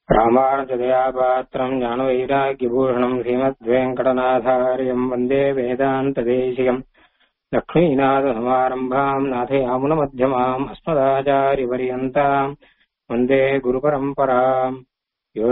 ராமானுஜதயாபாத்திரம் ஞானவைராக்கியபூஷணம் ஸ்ரீமத்வேங்கடநாதாரியம் வந்தே வேதாந்ததேசிகம் லக்ஷ்மீநாதசமாரம்பாம் நாதயாமுனமத்தியமாம் அஸ்மதாச்சாரியபரியந்தாம் வந்தே குருபரம்பராம் யோ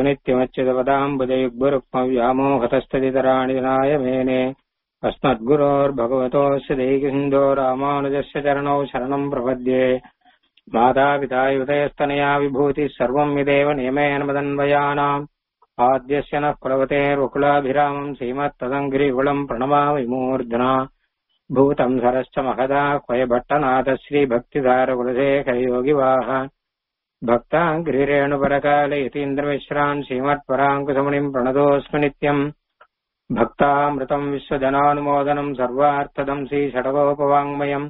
நித்யமच्युतपदाम्बुजयुग्मरुक्मव्यामोहतस्तदितराणि विनाय मेने अस्मद्गुरोर्भगवतोऽस्य दैकसिन्धो रामानुजस्य चरणौ शरणम् प्रपद्ये मातापिता युतयस्तनया विभूतिः सर्वम् विदेव नियमेन मदन्वयानाम् आद्यस्य नः कुलवतेर्वकुलाभिरामम् श्रीमत्तदङ्गिरिकुलम् प्रणमामि मूर्ध्ना भूतम् सरश्च महदा क्वयभट्टनाथ श्रीभक्तिधारकुलशेखरयोगिवाह भक्ताङ्गिरिरेणुपरकाले यतीन्द्रमिश्रान् श्रीमत्पराङ्कुशमुनिम् प्रणतोऽस्मि नित्यम् भक्तामृतम् विश्वजनानुमोदनम् सर्वार्थदम् श्रीषडगोपवाङ्मयम्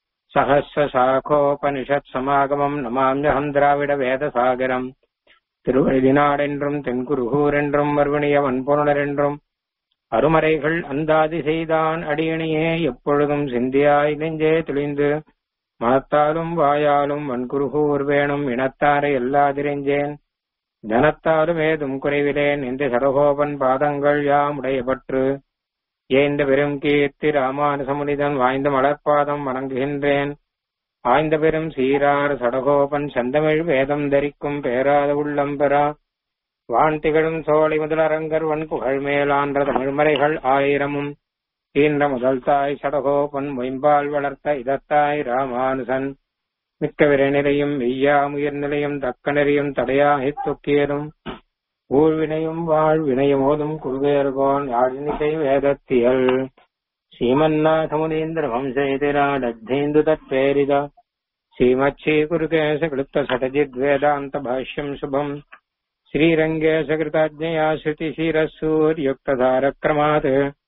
சகசிரசாகோபனிஷத் நமாமியகம் திராவிட வேதசாகரம் திருவழிநாடென்றும் தென்குருகூர் என்றும் மறுவணிய வன்பொருணர் என்றும் அருமறைகள் அந்தாதி செய்தான் அடியணியே எப்பொழுதும் சிந்தியாய் நெஞ்சே துளிந்து மனத்தாலும் வாயாலும் வன்குருகூர் வேணும் இனத்தாரை எல்லாதிரெஞ்சேன் தனத்தாலும் ஏதும் குறைவிலேன் இந்த சடகோபன் பாதங்கள் யாம் உடையபற்று ஏந்த பெரும் கீர்த்தி ராமானுசமுனிதன் வாய்ந்த மலர்பாதம் வணங்குகின்றேன் ஆய்ந்த பெரும் சீரார் சடகோபன் செந்தமிழ் வேதம் தரிக்கும் பேராத உள்ளம் பெறா வான் திகழும் சோழி முதலரங்கர் வன் புகழ் மேலான்ற தமிழ்மறைகள் ஆயிரமும் ஈன்ற முதல் தாய் சடகோபன் மொயம்பால் வளர்த்த இதத்தாய் ராமானுசன் மிக்க விரைநிலையும் மெய்யாமுயர் நிலையும் தக்க நெறியும் தடையாகித் தொக்கியதும் ஊழ்வினையும் வாழ்வினையமோதும் குருவேர்கோன் யாழினிசை வேதத்தியல் ஸ்ரீமன்னாதமுனீந்திர வம்சேதிராடத்தேந்து தத்பேரித ஸ்ரீமச்சீ குருகேச கிருத்த சடஜித் வேதாந்த பாஷ்யம் சுபம் ஸ்ரீரங்கேச கிருதாஜ்ஞயா ஸ்ருதி சீரசூர்யுக்ததாரக்ரமாத்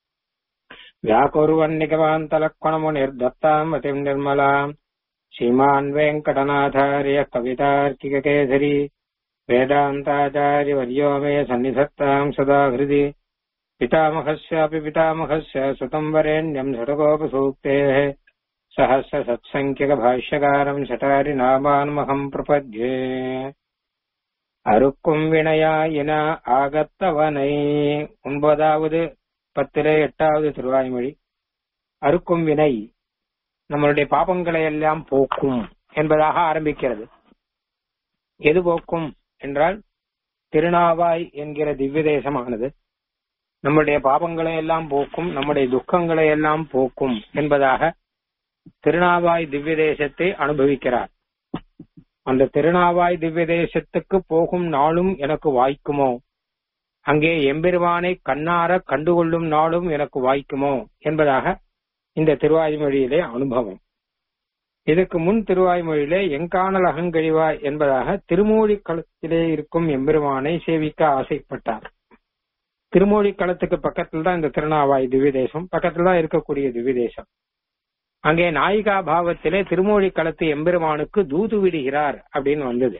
व्याकुर्वन्निगमान्तलक्ष्मणमुनिर्दत्ताम् मतिम् निर्मलाम् श्रीमान् वेङ्कटनाथार्य कवितार्किककेसरी वेदान्ताचार्यवर्यो मे सन्निधत्ताम् सदा हृदि पितामहस्यापि पितामहस्य सुतम् वरेण्यम् षटकोपसूक्तेः सहस्र सत्सङ्ख्यकभाष्यकारम् षटारिनामान्महम् प्रपद्ये அருக்கும் வினையாயின ஆகத்தவனை ஒன்பதாவது பத்திலே எட்டாவது திருவாய்மொழி அருக்கும் வினை நம்மளுடைய பாபங்களை எல்லாம் போக்கும் என்பதாக ஆரம்பிக்கிறது எது போக்கும் என்றால் திருநாவாய் என்கிற திவ்ய தேசமானது நம்முடைய பாபங்களை எல்லாம் போக்கும் நம்முடைய துக்கங்களை எல்லாம் போக்கும் என்பதாக திருநாவாய் திவ்ய தேசத்தை அனுபவிக்கிறார் அந்த திருநாவாய் திவ்ய தேசத்துக்கு போகும் நாளும் எனக்கு வாய்க்குமோ அங்கே எம்பெருமானை கண்ணார கண்டுகொள்ளும் நாளும் எனக்கு வாய்க்குமோ என்பதாக இந்த திருவாய்மொழியிலே அனுபவம் இதற்கு முன் திருவாய்மொழியிலே எங்கானல் அகங்கழிவாய் என்பதாக திருமூழி களத்திலே இருக்கும் எம்பெருமானை சேவிக்க ஆசைப்பட்டார் திருமூழி களத்துக்கு பக்கத்தில் தான் இந்த திருநாவாய் திவ்ய தேசம் பக்கத்துல தான் இருக்கக்கூடிய திவ்ய தேசம் அங்கே நாயிகா பாவத்திலே திருமூழி களத்து எம்பெருமானுக்கு தூது விடுகிறார் அப்படின்னு வந்தது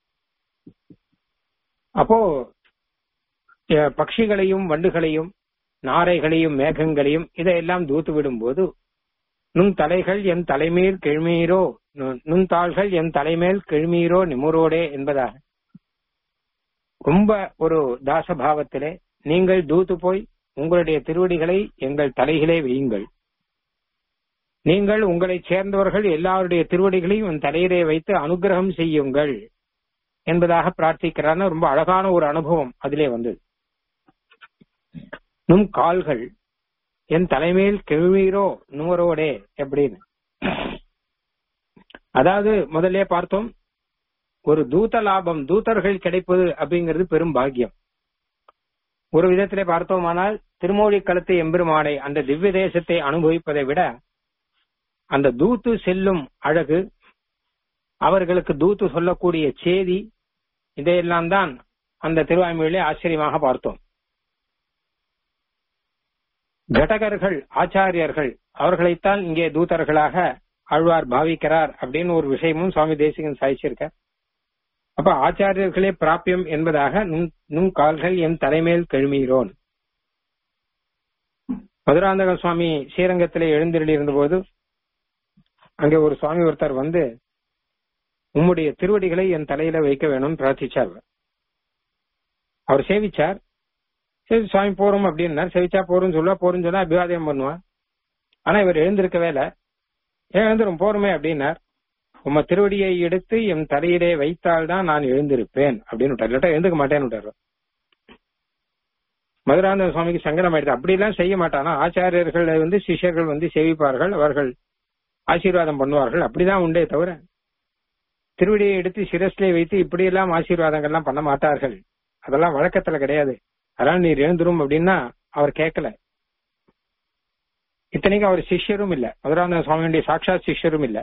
அப்போ பட்சிகளையும் வண்டுகளையும் நாரைகளையும் மேகங்களையும் இதையெல்லாம் தூத்து விடும்போது நுண் தலைகள் என் தலைமேல் கெழ்மீரோ நுண் தாள்கள் என் தலைமேல் கெழ்மீரோ நிமுரோடே என்பதாக ரொம்ப ஒரு தாசபாவத்திலே நீங்கள் தூத்து போய் உங்களுடைய திருவடிகளை எங்கள் தலைகளே வையுங்கள் நீங்கள் உங்களைச் சேர்ந்தவர்கள் எல்லாருடைய திருவடிகளையும் உன் தலையிலே வைத்து அனுகிரகம் செய்யுங்கள் என்பதாக பிரார்த்திக்கிறார் ரொம்ப அழகான ஒரு அனுபவம் அதிலே வந்தது நும் கால்கள் என் தலைமையில் கெழுவீரோ நுவரோடே எப்படின்னு அதாவது முதல்ல பார்த்தோம் ஒரு தூத லாபம் தூதர்கள் கிடைப்பது அப்படிங்கிறது பெரும் பாக்கியம் ஒரு விதத்திலே பார்த்தோமானால் திருமொழி களத்து எம்பெருமானை அந்த திவ்ய தேசத்தை அனுபவிப்பதை விட அந்த தூத்து செல்லும் அழகு அவர்களுக்கு தூத்து சொல்லக்கூடிய செய்தி இதையெல்லாம் தான் அந்த திருவாய்மொழியிலே ஆச்சரியமாக பார்த்தோம் கடகர்கள் ஆச்சாரியர்கள் அவர்களைத்தான் இங்கே தூதர்களாக ஆழ்வார் பாவிக்கிறார் அப்படின்னு ஒரு விஷயமும் சுவாமி தேசிகன் சாதிச்சிருக்க அப்ப ஆச்சாரியர்களே பிராபியம் என்பதாக நும் கால்கள் என் தலைமேல் கழுமீரோன் மதுராந்தக சுவாமி ஸ்ரீரங்கத்திலே எழுந்திரளி இருந்தபோது அங்கே ஒரு சுவாமி ஒருத்தர் வந்து உம்முடைய திருவடிகளை என் தலையில வைக்க வேணும்னு பிரார்த்திச்சார் அவர் சேவிச்சார் சரி சுவாமி போறோம் அப்படின்னார் சேவிச்சா போறோம்னு சொல்லுவா போறோம்னு சொன்னா அபிவாதம் பண்ணுவான் ஆனா இவர் எழுந்திருக்கவே இல்லை ஏன் எழுந்திரும் போருமே அப்படின்னார் உம்ம திருவடியை எடுத்து என் தலையிலே வைத்தால்தான் நான் எழுந்திருப்பேன் அப்படின்னு விட்டார் இல்லாட்டா எழுந்துக்க மாட்டேன்னு விட்டாரு மதுராந்தக சுவாமிக்கு சங்கடம் ஆயிடுது அப்படி எல்லாம் செய்ய மாட்டானா ஆச்சாரியர்கள் வந்து சிஷ்யர்கள் வந்து சேவிப்பார்கள் அவர்கள் ஆசீர்வாதம் பண்ணுவார்கள் அப்படிதான் உண்டே தவிர திருவடியை எடுத்து சிரஸ்லே வைத்து இப்படியெல்லாம் ஆசீர்வாதங்கள்லாம் பண்ண மாட்டார்கள் அதெல்லாம் வழக்கத்துல கிடையாது அதெல்லாம் நீர் எழுந்துரும் அப்படின்னா அவர் கேட்கல இத்தனைக்கும் அவர் சிஷ்யரும் இல்ல மதுராந்தக சுவாமியுடைய சாட்சாத் சிஷ்யரும் இல்ல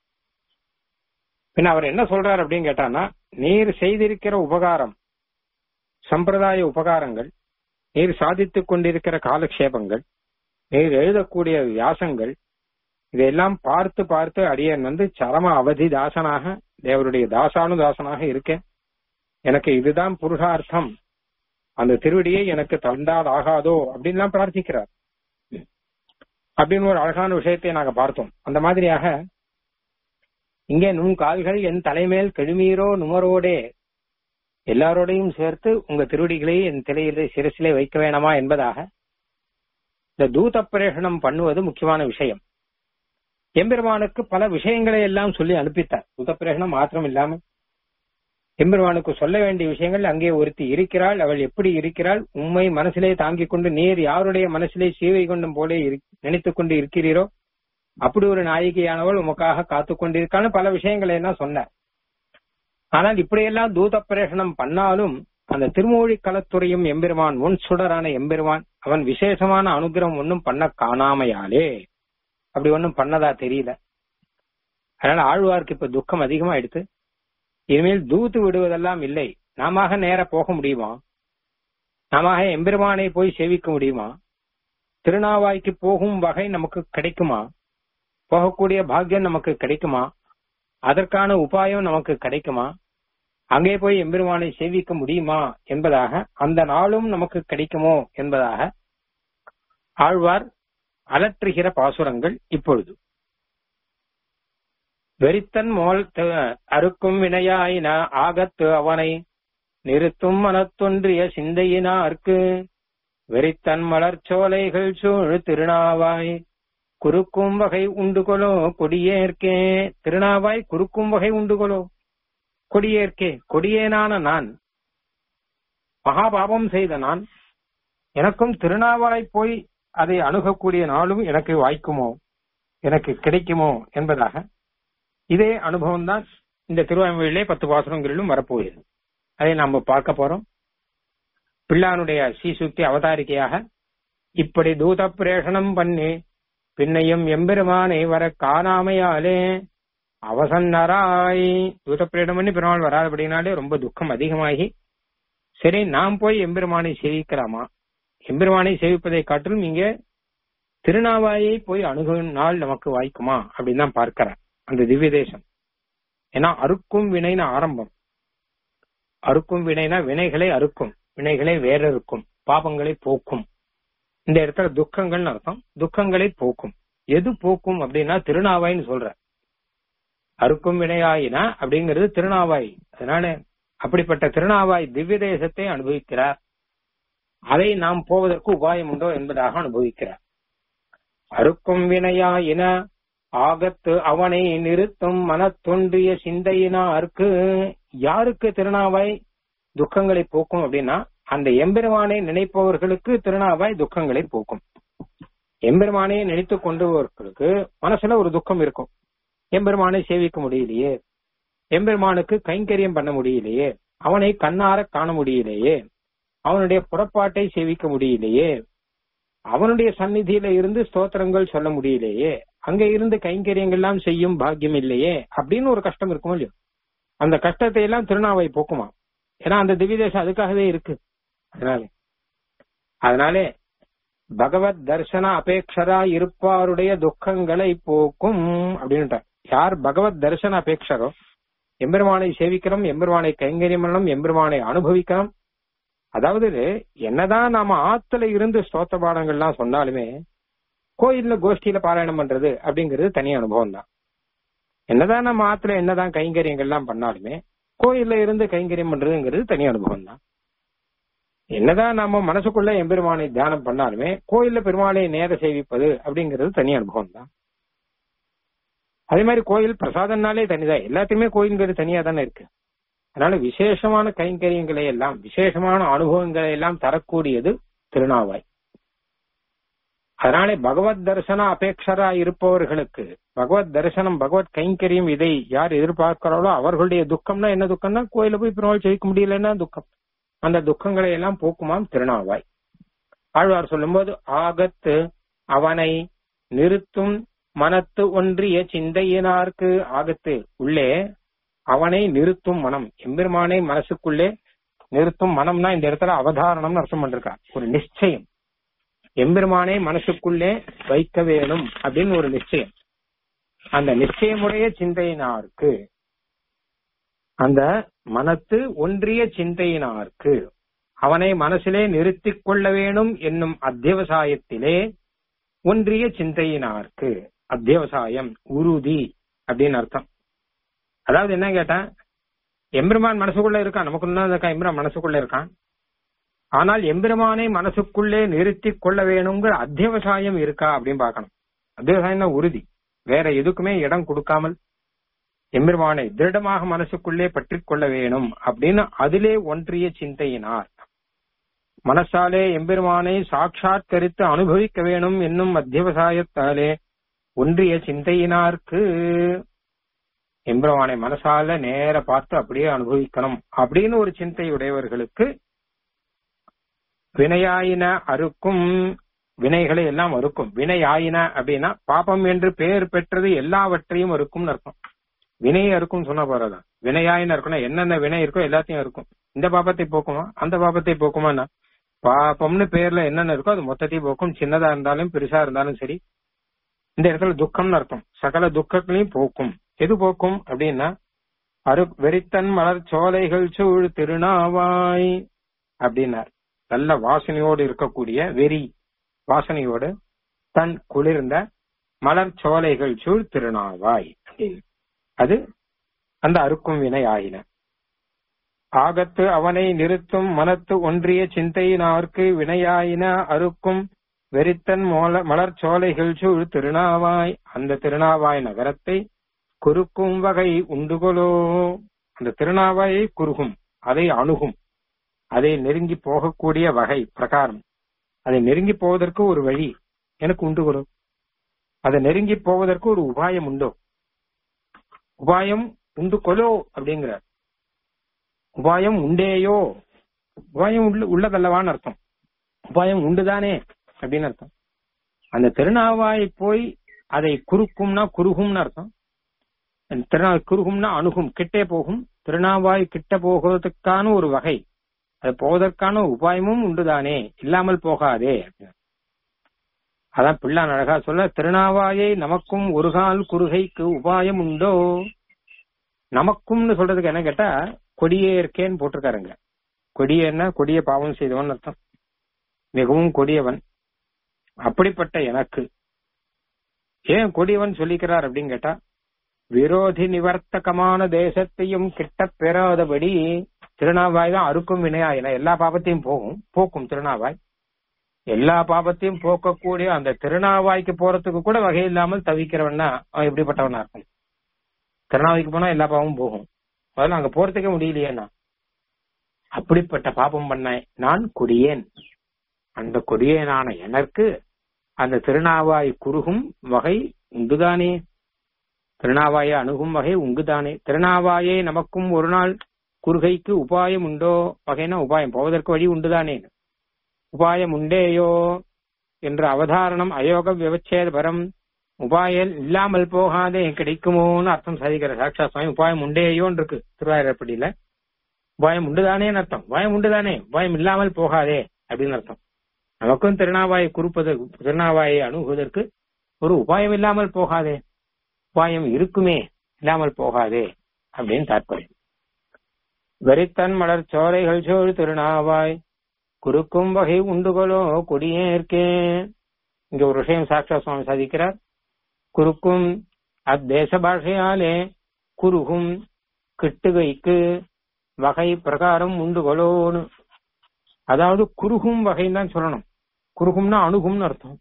பின்ன அவர் என்ன சொல்றார் அப்படின்னு கேட்டானா நீர் செய்திருக்கிற உபகாரம் சம்பிரதாய உபகாரங்கள் நீர் சாதித்துக் கொண்டிருக்கிற காலக்ஷேபங்கள் நீர் எழுதக்கூடிய வியாசங்கள் இதையெல்லாம் பார்த்து பார்த்து அடியன் வந்து சரம அவதி தாசனாக தேவருடைய தாசானு தாசனாக இருக்கேன் எனக்கு இதுதான் புருஷார்த்தம் அந்த திருவடியை எனக்கு தந்தால் ஆகாதோ அப்படின்லாம் பிரார்த்திக்கிறார் அப்படின்னு ஒரு அழகான விஷயத்தை நாங்க பார்த்தோம் அந்த மாதிரியாக இங்கே நுண் கால்கள் என் தலைமேல் கெழுமீரோ நுமரோடே எல்லாரோடையும் சேர்த்து உங்க திருவடிகளை என் தலையிலே சிரசிலே வைக்க வேணாமா என்பதாக இந்த தூத பிரேஷனம் பண்ணுவது முக்கியமான விஷயம் எம்பெருமானுக்கு பல விஷயங்களை எல்லாம் சொல்லி அனுப்பித்தார் தூத பிரேஷனம் மாத்திரம் இல்லாம எம்பெருமானுக்கு சொல்ல வேண்டிய விஷயங்கள் அங்கே ஒருத்தி இருக்கிறாள் அவள் எப்படி இருக்கிறாள் உண்மை மனசிலே தாங்கிக் கொண்டு நீர் யாருடைய மனசிலே சீவை கொண்டும் போல நினைத்துக் கொண்டு இருக்கிறீரோ அப்படி ஒரு நாயகியானவள் உமக்காக காத்து கொண்டிருக்கான்னு பல விஷயங்களை எல்லாம் சொன்னார் ஆனால் இப்படியெல்லாம் தூத பிரேஷனம் பண்ணாலும் அந்த திருமொழி களத்துறையும் எம்பெருமான் முன் சுடரான எம்பெருமான் அவன் விசேஷமான அனுகிரகம் ஒன்னும் பண்ண காணாமையாலே அப்படி ஒன்னும் பண்ணதா தெரியல அதனால ஆழ்வார்க்கு இப்ப துக்கம் அதிகமா எடுத்து இனிமேல் தூத்து விடுவதெல்லாம் இல்லை நாம நேர போக முடியுமா நாம எம்பெருமானை போய் சேவிக்க முடியுமா திருநாவாய்க்கு போகும் வகை நமக்கு கிடைக்குமா போகக்கூடிய பாக்கியம் நமக்கு கிடைக்குமா அதற்கான உபாயம் நமக்கு கிடைக்குமா அங்கே போய் எம்பெருமானை சேவிக்க முடியுமா என்பதாக அந்த நாளும் நமக்கு கிடைக்குமோ என்பதாக ஆழ்வார் அலற்றுகிற பாசுரங்கள் இப்பொழுது வெறித்தன் மோல் அறுக்கும் வினையாயின ஆகத்து அவனை நிறுத்தும் மனத்தொன்றிய சிந்தையினார்க்கு வெறித்தன் மலர்ச்சோலைகள் சூழ் திருநாவாய் குறுக்கும் வகை உண்டுகொலோ கொடியேற்கே திருநாவாய் குறுக்கும் வகை உண்டுகொலோ கொடியேற்கே கொடியேனான நான் மகாபாபம் செய்த நான் எனக்கும் திருநாவாய் போய் அதை அணுகக்கூடிய நாளும் எனக்கு வாய்க்குமோ எனக்கு கிடைக்குமோ என்பதாக இதே அனுபவம் தான் இந்த திருவாய்மொழியிலே பத்து பாசுரங்களிலும் வரப்போகிறது அதை நாம பார்க்க போறோம் பிள்ளானுடைய ஸ்ரீசுக்தி அவதாரிக்கையாக இப்படி தூத பிரேஷனம் பண்ணி பின்னையும் எம்பெருமானை வர காணாமையாலே அவசன்னராய் தூத பிரேடம் பண்ணி பெருமாள் வராதபடினாலே ரொம்ப துக்கம் அதிகமாகி சரி நாம் போய் எம்பெருமானை சேவிக்கலாமா எம்பெருமானை சேவிப்பதை காட்டிலும் இங்க திருநாவாயை போய் அணுகும் நாள் நமக்கு வாய்க்குமா அப்படின்னு தான் பார்க்கிறார் அந்த திவ்ய தேசம் ஏன்னா அறுக்கும் வினைன்னு ஆரம்பம் அறுக்கும் வினைனா வினைகளை அறுக்கும் வினைகளை வேற இருக்கும் பாபங்களை போக்கும் இந்த இடத்துல துக்கங்கள்னு அர்த்தம் துக்கங்களை போக்கும் எது போக்கும் அப்படின்னா திருநாவாய்ன்னு சொல்ற அறுக்கும் வினையாயினா அப்படிங்கிறது திருநாவாய் அதனால அப்படிப்பட்ட திருநாவாய் திவ்ய தேசத்தை அனுபவிக்கிறார் அதை நாம் போவதற்கு உபாயம் உண்டோ என்பதாக அனுபவிக்கிறார் அறுக்கும் வினையாயின ஆகத்து அவனை நிறுத்தும் மனத்தொன்றிய சிந்தையினாருக்கு யாருக்கு திருநாவாய் துக்கங்களை போக்கும் அப்படின்னா அந்த எம்பெருமானை நினைப்பவர்களுக்கு திருநாவாய் துக்கங்களை போக்கும் எம்பெருமானை நினைத்து கொண்டவர்களுக்கு மனசுல ஒரு துக்கம் இருக்கும் எம்பெருமானை சேவிக்க முடியலையே எம்பெருமானுக்கு கைங்கரியம் பண்ண முடியலையே அவனை கண்ணார காண முடியலையே அவனுடைய புறப்பாட்டை சேவிக்க முடியலையே அவனுடைய சந்நிதியில இருந்து ஸ்தோத்திரங்கள் சொல்ல முடியலையே அங்க இருந்து கைங்கரியங்கள் எல்லாம் செய்யும் பாக்கியம் இல்லையே அப்படின்னு ஒரு கஷ்டம் இருக்குமோ இல்லையோ அந்த கஷ்டத்தை எல்லாம் திருநாவை போக்குமா ஏன்னா அந்த திவ்யதேசம் அதுக்காகவே இருக்கு அதனால அதனாலே பகவத் தர்சன அபேட்சரா இருப்பாருடைய துக்கங்களை போக்கும் அப்படின்ட்டார் யார் பகவத் தர்சன அபேட்சரோ எம்பெருமானை சேவிக்கிறோம் எம்பெருமானை கைங்கரியம் பண்ணணும் எம்பெருமானை அனுபவிக்கிறோம் அதாவது என்னதான் நாம ஆத்துல இருந்து ஸ்தோத்த பாடங்கள்லாம் சொன்னாலுமே கோயில்ல கோஷ்டியில பாராயணம் பண்றது அப்படிங்கிறது தனி அனுபவம் தான் என்னதான் நம்ம ஆத்துல என்னதான் கைங்கரியங்கள்லாம் பண்ணாலுமே கோயில்ல இருந்து கைங்கரியம் பண்றதுங்கிறது தனி அனுபவம் தான் என்னதான் நாம மனசுக்குள்ள எம்பெருமானை தியானம் பண்ணாலுமே கோயில்ல பெருமாளை நேர சேவிப்பது அப்படிங்கிறது தனி அனுபவம் தான் அதே மாதிரி கோயில் பிரசாதம்னாலே தனிதான் எல்லாத்தையுமே கோயில்ங்கிறது தனியா தானே இருக்கு அதனால விசேஷமான கைங்கரியங்களை எல்லாம் விசேஷமான அனுபவங்களை எல்லாம் தரக்கூடியது திருநாவாய் அதனாலே பகவத் தரிசன அபேட்சரா இருப்பவர்களுக்கு பகவத் தரிசனம் பகவத் கைங்கரியம் இதை யார் எதிர்பார்க்கிறாளோ அவர்களுடைய துக்கம்னா என்ன துக்கம்னா கோயில போய் பெருமாள் ஜெயிக்க முடியலன்னா துக்கம் அந்த துக்கங்களை எல்லாம் போக்குமாம் திருநாவாய் ஆழ்வார் சொல்லும்போது ஆகத்து அவனை நிறுத்தும் மனத்து ஒன்றிய சிந்தையினார்க்கு ஆகத்து உள்ளே அவனை நிறுத்தும் மனம் எம்பெருமானை மனசுக்குள்ளே நிறுத்தும் மனம்னா இந்த இடத்துல அவதாரணம்னு அர்த்தம் பண்றா ஒரு நிச்சயம் எம்பெருமானை மனசுக்குள்ளே வைக்க வேணும் அப்படின்னு ஒரு நிச்சயம் அந்த நிச்சயமுடைய சிந்தையினாருக்கு அந்த மனத்து ஒன்றிய சிந்தையினாருக்கு அவனை மனசிலே நிறுத்திக் கொள்ள வேணும் என்னும் அத்தியவசாயத்திலே ஒன்றிய சிந்தையினாருக்கு அத்தியவசாயம் உறுதி அப்படின்னு அர்த்தம் அதாவது என்ன கேட்டா எம்பெருமான் மனசுக்குள்ள இருக்கான் நமக்கு இன்னும் இருக்கா எம்பெருமான் மனசுக்குள்ள இருக்கான் ஆனால் எம்பெருமானை மனசுக்குள்ளே நிறுத்திக் கொள்ள வேணுங்கிற அத்தியவசாயம் இருக்கா அப்படின்னு பார்க்கணும் அத்தியவசாயம் உறுதி வேற எதுக்குமே இடம் கொடுக்காமல் எம்பெருமானை திருடமாக மனசுக்குள்ளே பற்றிக் கொள்ள வேணும் அப்படின்னு அதிலே ஒன்றிய சிந்தையினார் மனசாலே எம்பெருமானை சாட்சாத்கரித்து அனுபவிக்க வேணும் என்னும் அத்தியவசாயத்தாலே ஒன்றிய சிந்தையினார்க்கு எம்பெருமானை மனசால நேர பார்த்து அப்படியே அனுபவிக்கணும் அப்படின்னு ஒரு சிந்தை உடையவர்களுக்கு வினையாயின அறுக்கும் வினைகளை எல்லாம் அறுக்கும் வினையாயின அப்படின்னா பாபம் என்று பெயர் பெற்றது எல்லாவற்றையும் அறுக்கும் அர்த்தம் வினையை அறுக்கும் சொன்ன போறதான் வினையாயின இருக்கணும் என்னென்ன வினை இருக்கோ எல்லாத்தையும் இருக்கும் இந்த பாபத்தை போக்குமா அந்த பாபத்தை போக்குமான்னா பாபம்னு பேர்ல என்னென்ன இருக்கோ அது மொத்தத்தையும் போக்கும் சின்னதா இருந்தாலும் பெருசா இருந்தாலும் சரி இந்த இடத்துல துக்கம்னு அர்த்தம் சகல துக்கங்களையும் போக்கும் எது போக்கும் அப்படின்னா அரு வெறித்தன் மலர் சோலைகள் சூழ் திருநாவாய் அப்படின்னார் நல்ல வாசனையோடு இருக்கக்கூடிய வெறி வாசனையோடு தன் குளிர்ந்த மலர் சோலைகள் சூழ் திருநாவாய் அப்படின்னு அது அந்த அறுக்கும் வினை ஆயின ஆகத்து அவனை நிறுத்தும் மனத்து ஒன்றிய சிந்தையினார்க்கு வினையாயின அறுக்கும் வெறித்தன் மோல மலர் சோலைகள் சூழ் திருநாவாய் அந்த திருநாவாய் நகரத்தை குறுக்கும் வகை உண்டுகொலோ அந்த திருநாவாயை குறுகும் அதை அணுகும் அதை நெருங்கி போகக்கூடிய வகை பிரகாரம் அதை நெருங்கி போவதற்கு ஒரு வழி எனக்கு உண்டு கொடு அதை நெருங்கி போவதற்கு ஒரு உபாயம் உண்டோ உபாயம் உண்டு கொலோ அப்படிங்கிறார் உபாயம் உண்டேயோ உபாயம் உள்ள உள்ளதல்லவான்னு அர்த்தம் உபாயம் உண்டுதானே அப்படின்னு அர்த்தம் அந்த திருநாவாய் போய் அதை குறுக்கும்னா குறுகும்னு அர்த்தம் திருநா குறுகும்னா அணுகும் கிட்டே போகும் திருநாவாய் கிட்ட போகிறதுக்கான ஒரு வகை அது போவதற்கான உபாயமும் உண்டுதானே இல்லாமல் போகாதே அதான் பிள்ளான் அழகா சொல்ல திருநாவாயை நமக்கும் ஒரு கால் குறுகைக்கு உபாயம் உண்டோ நமக்கும்னு சொல்றதுக்கு என்ன கேட்டா கொடியே இருக்கேன்னு போட்டிருக்காருங்க கொடியன்னா கொடிய பாவம் செய்தவன் அர்த்தம் மிகவும் கொடியவன் அப்படிப்பட்ட எனக்கு ஏன் கொடியவன் சொல்லிக்கிறார் அப்படின்னு கேட்டா விரோதி நிவர்த்தகமான தேசத்தையும் கிட்ட பெறாதபடி திருநாவாய் தான் அறுக்கும் வினையாயின எல்லா பாபத்தையும் போகும் போக்கும் திருநாவாய் எல்லா பாபத்தையும் போக்கக்கூடிய அந்த திருநாவாய்க்கு போறதுக்கு கூட வகை இல்லாமல் தவிக்கிறவன்னா அவன் எப்படிப்பட்டவனா இருக்கும் திருநாவாய்க்கு போனா எல்லா பாவமும் போகும் அதெல்லாம் அங்க போறதுக்கே முடியலையேண்ணா அப்படிப்பட்ட பாபம் பண்ண நான் கொடியேன் அந்த கொடியேனான எனக்கு அந்த திருநாவாய் குறுகும் வகை உண்டுதானே திருநாவாயை அணுகும் வகை உங்குதானே திருநாவாயை நமக்கும் ஒரு நாள் குறுகைக்கு உபாயம் உண்டோ வகைனா உபாயம் போவதற்கு வழி உண்டுதானே உபாயம் உண்டேயோ என்ற அவதாரணம் அயோக விவச்சேத பரம் உபாயம் இல்லாமல் போகாதே கிடைக்குமோன்னு அர்த்தம் சாதிக்கிற சாட்சா சுவாமி உபாயம் உண்டேயோன்னு இருக்கு திருவாயிரப்படியில உபாயம் உண்டுதானேன்னு அர்த்தம் உபாயம் உண்டுதானே உபாயம் இல்லாமல் போகாதே அப்படின்னு அர்த்தம் நமக்கும் திருநாவாயை குறிப்பது திருநாவாயை அணுகுவதற்கு ஒரு உபாயம் இல்லாமல் போகாதே உபாயம் இருக்குமே இல்லாமல் போகாதே அப்படின்னு தாற்பயம் வெறித்தன் மலர் சோலைகள் சோழ் திருநாவாய் குறுக்கும் வகை உண்டுகளோ கொடியேற்கே இங்க ஒரு விஷயம் சாட்சா சுவாமி சாதிக்கிறார் குறுக்கும் அத்தேச பாஷையாலே குறுகும் கிட்டுகைக்கு வகை பிரகாரம் உண்டுகளோன்னு அதாவது குறுகும் வகைன்னு தான் சொல்லணும் குறுகும்னா அணுகும்னு அர்த்தம்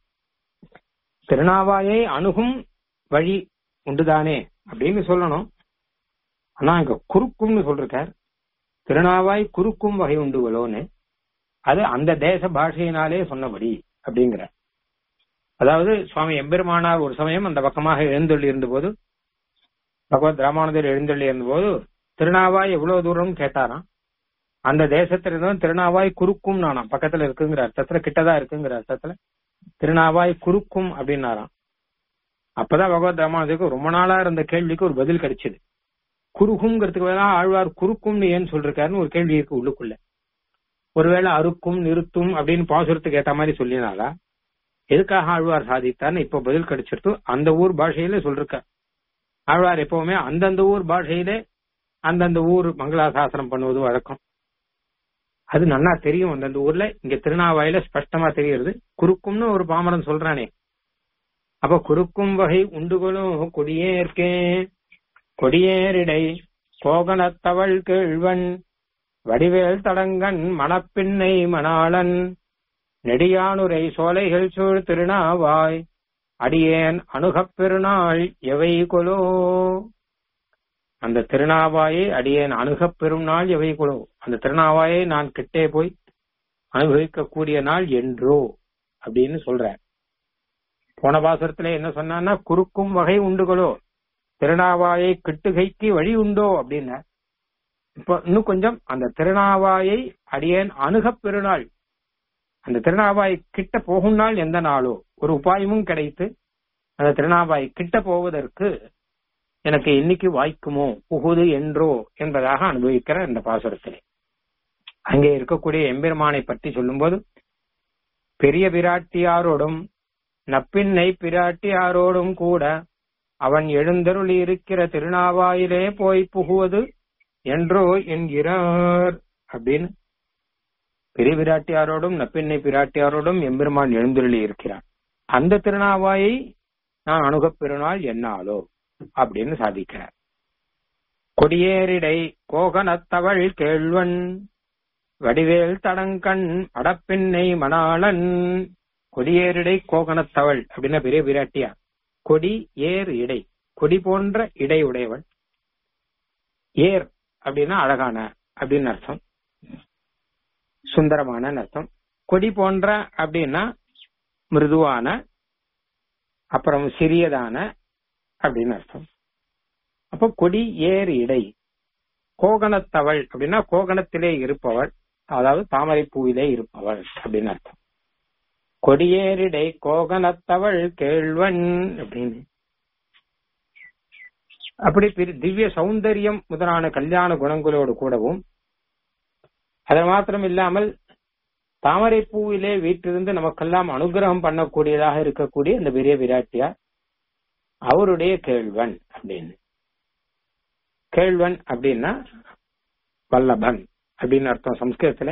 திருநாவாயை அணுகும் வழி உண்டுதானே அப்படின்னு சொல்லணும் ஆனா இங்க குறுக்கும்னு சொல்றார் திருநாவாய் குறுக்கும் வகை உண்டுகளோன்னு அது அந்த தேச பாஷையினாலே சொன்னபடி அப்படிங்கிற அதாவது சுவாமி எம்பெருமானார் ஒரு சமயம் அந்த பக்கமாக எழுந்தொள்ளி இருந்தபோது பகவத் ராமானுஜர் எழுந்தொள்ளி இருந்தபோது திருநாவாய் எவ்வளவு தூரம் கேட்டாராம் அந்த தேசத்திலிருந்தும் திருநாவாய் குறுக்கும் நானாம் பக்கத்துல இருக்குங்கிற அர்த்தத்துல கிட்டதான் இருக்குங்கிற அர்த்தத்துல திருநாவாய் குறுக்கும் அப்படின்னாராம் அப்பதான் பகவத் ராமானுஜருக்கு ரொம்ப நாளா இருந்த கேள்விக்கு ஒரு பதில் கிடைச்சது குறுகுங்கிறதுக்கு வேணா ஆழ்வார் குறுக்கும்னு ஏன் சொல்றாருன்னு ஒரு கேள்வி இருக்கு உள்ளுக்குள்ள ஒருவேளை அறுக்கும் நிறுத்தும் அப்படின்னு பாசுரத்துக்கு ஏத்த மாதிரி சொல்லினாரா எதுக்காக ஆழ்வார் சாதித்தார்னு இப்ப பதில் கிடைச்சிருத்து அந்த ஊர் பாஷையில சொல்லிருக்க ஆழ்வார் எப்பவுமே அந்தந்த ஊர் பாஷையிலே அந்தந்த ஊர் மங்களாசாசனம் பண்ணுவது வழக்கம் அது நல்லா தெரியும் அந்தந்த ஊர்ல இங்க திருநாவாயில ஸ்பஷ்டமா தெரியுது குறுக்கும்னு ஒரு பாமரன் சொல்றானே அப்ப குறுக்கும் வகை உண்டுகளும் கொடியேற்கே கொடியேறிடை கோகனத்தவள் கேழ்வன் வடிவேல் தடங்கன் மணப்பின்னை மணாளன் நெடியானுரை சோலைகள் சூழ் திருநாவாய் அடியேன் அணுகப் பெருநாள் எவை கொலோ அந்த திருநாவாயை அடியேன் அணுகப் பெரும் நாள் எவை கொலோ அந்த திருநாவாயை நான் கிட்டே போய் அனுபவிக்க கூடிய நாள் என்றோ அப்படின்னு சொல்ற போன பாசுரத்துல என்ன சொன்னான்னா குறுக்கும் வகை உண்டுகளோ திருநாவாயை கிட்டுகைக்கு வழி உண்டோ அப்படின்னு இப்ப இன்னும் கொஞ்சம் அந்த திருநாவாயை அடியேன் அணுகப் பெருநாள் அந்த திருநாவாய் கிட்ட போகும் நாள் எந்த நாளோ ஒரு உபாயமும் கிடைத்து அந்த திருநாவாய் கிட்ட போவதற்கு எனக்கு என்னைக்கு வாய்க்குமோ புகுது என்றோ என்பதாக அனுபவிக்கிற இந்த பாசுரத்திலே அங்கே இருக்கக்கூடிய எம்பெருமானை பற்றி சொல்லும்போது பெரிய பிராட்டியாரோடும் நப்பின்னை பிராட்டியாரோடும் கூட அவன் எழுந்தருளி இருக்கிற திருநாவாயிலே போய் புகுவது என்றோ என்கிறார் அப்படின்னு பெரிய பிராட்டியாரோடும் நப்பின்னை பிராட்டியாரோடும் எம்பெருமான் எழுந்தருளி இருக்கிறார் அந்த திருநாவாயை நான் அணுகப் பெருநாள் என்னாலோ அப்படின்னு சாதிக்கிறார் கொடியேறிடை கோகனத்தவள் கேள்வன் வடிவேல் தடங்கண் அடப்பின்னை மணாளன் கொடியேறிடை கோகனத்தவள் அப்படின்னா பெரிய பிராட்டியா கொடி ஏர் இடை கொடி போன்ற இடை உடையவள் ஏர் அப்படின்னா அழகான அப்படின்னு அர்த்தம் சுந்தரமான அர்த்தம் கொடி போன்ற அப்படின்னா மிருதுவான அப்புறம் சிறியதான அப்படின்னு அர்த்தம் அப்போ கொடி ஏர் இடை கோகணத்தவள் அப்படின்னா கோகணத்திலே இருப்பவள் அதாவது தாமரை பூவிலே இருப்பவள் அப்படின்னு அர்த்தம் கொடியேறிடை கோகனத்தவள் கேள்வன் அப்படின்னு அப்படி திவ்ய சௌந்தரியம் முதலான கல்யாண குணங்களோடு கூடவும் அது மாத்திரம் இல்லாமல் தாமரை பூவிலே வீட்டிலிருந்து நமக்கெல்லாம் அனுகிரகம் பண்ணக்கூடியதாக இருக்கக்கூடிய இந்த பெரிய விராட்டியார் அவருடைய கேள்வன் அப்படின்னு கேள்வன் அப்படின்னா வல்லபன் அப்படின்னு அர்த்தம் சம்ஸ்கிருதத்துல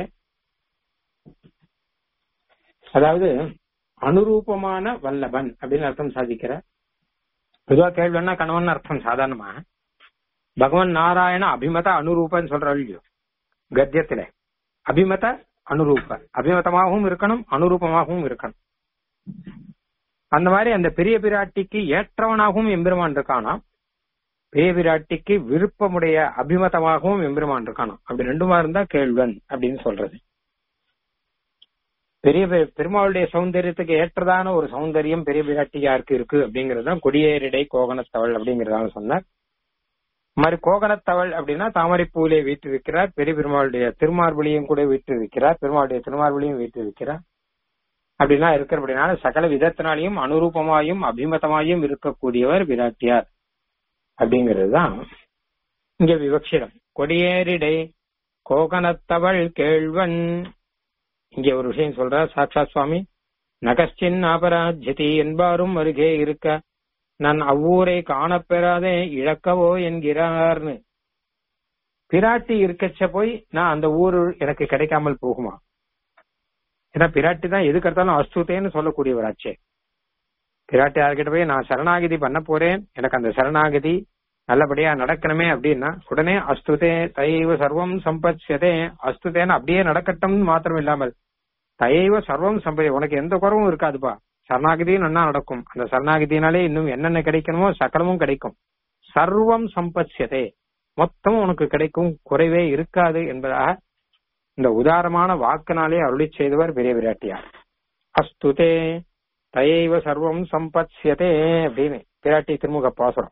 அதாவது அனுரூபமான வல்லபன் அப்படின்னு அர்த்தம் சாதிக்கிற பொதுவா கேள்வன்னா கணவன் அர்த்தம் சாதாரணமா பகவான் நாராயண அபிமத அனுரூபன்னு சொல்ற இல்லையோ கத்தியத்துல அபிமத அனுரூப அபிமதமாகவும் இருக்கணும் அனுரூபமாகவும் இருக்கணும் அந்த மாதிரி அந்த பெரிய பிராட்டிக்கு ஏற்றவனாகவும் எம்பெருமான் இருக்கானா பெரிய பிராட்டிக்கு விருப்பமுடைய அபிமதமாகவும் எம்பெருமான் இருக்கானாம் அப்படி ரெண்டுமா இருந்தா கேள்வன் அப்படின்னு சொல்றது பெரிய பெருமாளுடைய சௌந்தரியத்துக்கு ஏற்றதான ஒரு சௌந்தரியம் பெரிய பிராட்டி யாருக்கு இருக்கு அப்படிங்கறதுதான் கொடியேரிடை கோகனத்தவள் அப்படிங்கறதால சொன்னார் மாதிரி கோகனத்தவள் அப்படின்னா தாமரைப்பூவிலே வீட்டு இருக்கிறார் பெரிய பெருமாளுடைய திருமார்பலியும் கூட வீட்டு இருக்கிறார் பெருமாளுடைய திருமார்பலியும் வீட்டு இருக்கிறார் அப்படின்னா இருக்கிறபடினால சகல விதத்தினாலையும் அனுரூபமாயும் அபிமதமாயும் இருக்கக்கூடியவர் விராட்டியார் அப்படிங்கிறது தான் இங்க விவக்ஷிடம் கொடியேரிடை கோகனத்தவள் கேள்வன் இங்க ஒரு விஷயம் சொல்ற சாட்சாத் சுவாமி நகஸ்டின் அபராஜ்யதி என்பாரும் அருகே இருக்க நான் அவ்வூரை காணப்பெறாதே இழக்கவோ என்கிறார்னு பிராட்டி இருக்கச்ச போய் நான் அந்த ஊரு எனக்கு கிடைக்காமல் போகுமா ஏன்னா பிராட்டி தான் எதுக்கு எடுத்தாலும் அஸ்துதேன்னு சொல்லக்கூடியவராச்சே பிராட்டி யார்கிட்ட போய் நான் சரணாகதி பண்ண போறேன் எனக்கு அந்த சரணாகதி நல்லபடியா நடக்கணுமே அப்படின்னா உடனே அஸ்துதே தைவ சர்வம் சம்பத்யதே அஸ்துதேன்னு அப்படியே நடக்கட்டும் மாத்திரம் இல்லாமல் தயவ சர்வம் சம்பதி உனக்கு எந்த குறவும் இருக்காதுப்பா சரணாகதியும் நன்னா நடக்கும் அந்த சரணாகதினாலே இன்னும் என்னென்ன கிடைக்கணுமோ சகலமும் கிடைக்கும் சர்வம் சம்பத்யதே மொத்தமும் உனக்கு கிடைக்கும் குறைவே இருக்காது என்பதாக இந்த உதாரமான வாக்கினாலே அருளி செய்தவர் பெரிய விராட்டியார் அஸ்துதே தயைவ சர்வம் சம்பத்யதே அப்படின்னு பிராட்டி திருமுக பாசுரம்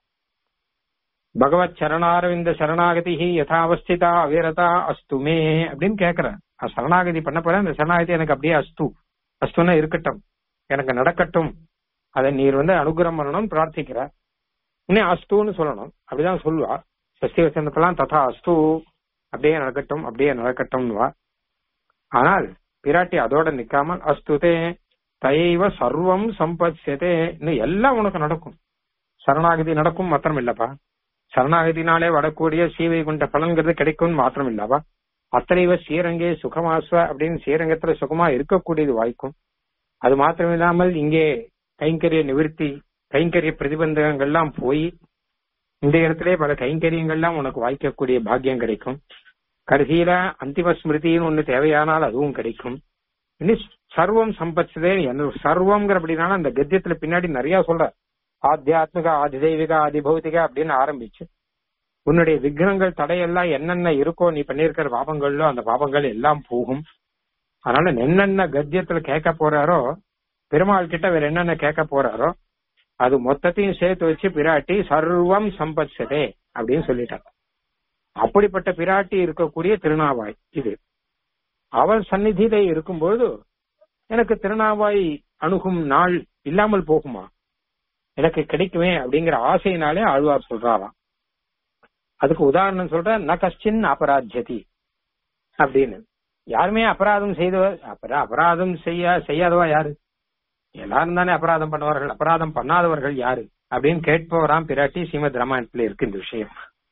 பகவத் சரணாரவிந்த சரணாகதி யதாவஸ்திதா அவிரதா அஸ்துமே அப்படின்னு கேக்குறேன் சரணாகதி பண்ண போற அந்த சரணாகதி எனக்கு அப்படியே அஸ்து அஸ்துன்னா இருக்கட்டும் எனக்கு நடக்கட்டும் அதை நீர் வந்து அனுகிரகம் பண்ணணும் பிரார்த்திக்கிற இன்னும் அஸ்துன்னு சொல்லணும் அப்படிதான் சொல்லுவா சஷ்டி வசனத்தெல்லாம் ததா அஸ்து அப்படியே நடக்கட்டும் அப்படியே நடக்கட்டும்னுவா ஆனால் பிராட்டி அதோட நிக்காமல் அஸ்துதே தைவ சர்வம் சம்பத்யதே இன்னும் எல்லாம் உனக்கு நடக்கும் சரணாகதி நடக்கும் மாத்திரம் இல்லப்பா சரணாகதினாலே வரக்கூடிய சீவை கொண்ட பலன்கிறது கிடைக்கும் மாத்திரம் இல்லவா அத்தனைவ ஸ்ரீரங்கே சுகமாஸ்வ அப்படின்னு ஸ்ரீரங்கத்துல சுகமா இருக்கக்கூடியது வாய்க்கும் அது மாத்திரம் இல்லாமல் இங்கே கைங்கரிய நிவிருத்தி கைங்கரிய பிரதிபந்தகங்கள்லாம் போய் இந்த இடத்திலே பல கைங்கரியங்கள்லாம் உனக்கு வாய்க்கக்கூடிய பாக்கியம் கிடைக்கும் கடைசியில அந்திம ஸ்மிருதின்னு ஒண்ணு தேவையானால் அதுவும் கிடைக்கும் இன்னும் சர்வம் சம்பத்சதே என்ன சர்வம்ங்கிற அப்படின்னா அந்த கத்தியத்துல பின்னாடி நிறைய சொல்ற ஆத்தியாத்மிக ஆதிதெய்வீக ஆதிபௌதிக அப்படின்னு ஆரம்பிச்சு உன்னுடைய விக்னங்கள் தடையெல்லாம் என்னென்ன இருக்கோ நீ பண்ணியிருக்கிற பாபங்கள்லோ அந்த பாபங்கள் எல்லாம் போகும் அதனால என்னென்ன கத்தியத்துல கேட்க போறாரோ பெருமாள் கிட்ட வேற என்னென்ன கேட்க போறாரோ அது மொத்தத்தையும் சேர்த்து வச்சு பிராட்டி சர்வம் சம்பத்சதே அப்படின்னு சொல்லிட்டாங்க அப்படிப்பட்ட பிராட்டி இருக்கக்கூடிய திருநாவாய் இது அவள் சந்நிதியில இருக்கும்போது எனக்கு திருநாவாய் அணுகும் நாள் இல்லாமல் போகுமா எனக்கு கிடைக்குமே அப்படிங்கிற ஆசையினாலே ஆழ்வார் சொல்றாராம் அதுக்கு உதாரணம் சொல்ற ந கஷ்டின் அபராஜ்யதி அப்படின்னு யாருமே அபராதம் செய்தவர் அபரா அபராதம் செய்ய செய்யாதவா யாரு எல்லாரும் தானே அபராதம் பண்ணுவார்கள் அபராதம் பண்ணாதவர்கள் யாரு அப்படின்னு கேட்பவராம் பிராட்டி ஸ்ரீமத் ராமாயணத்துல இருக்கு இந்த விஷயம்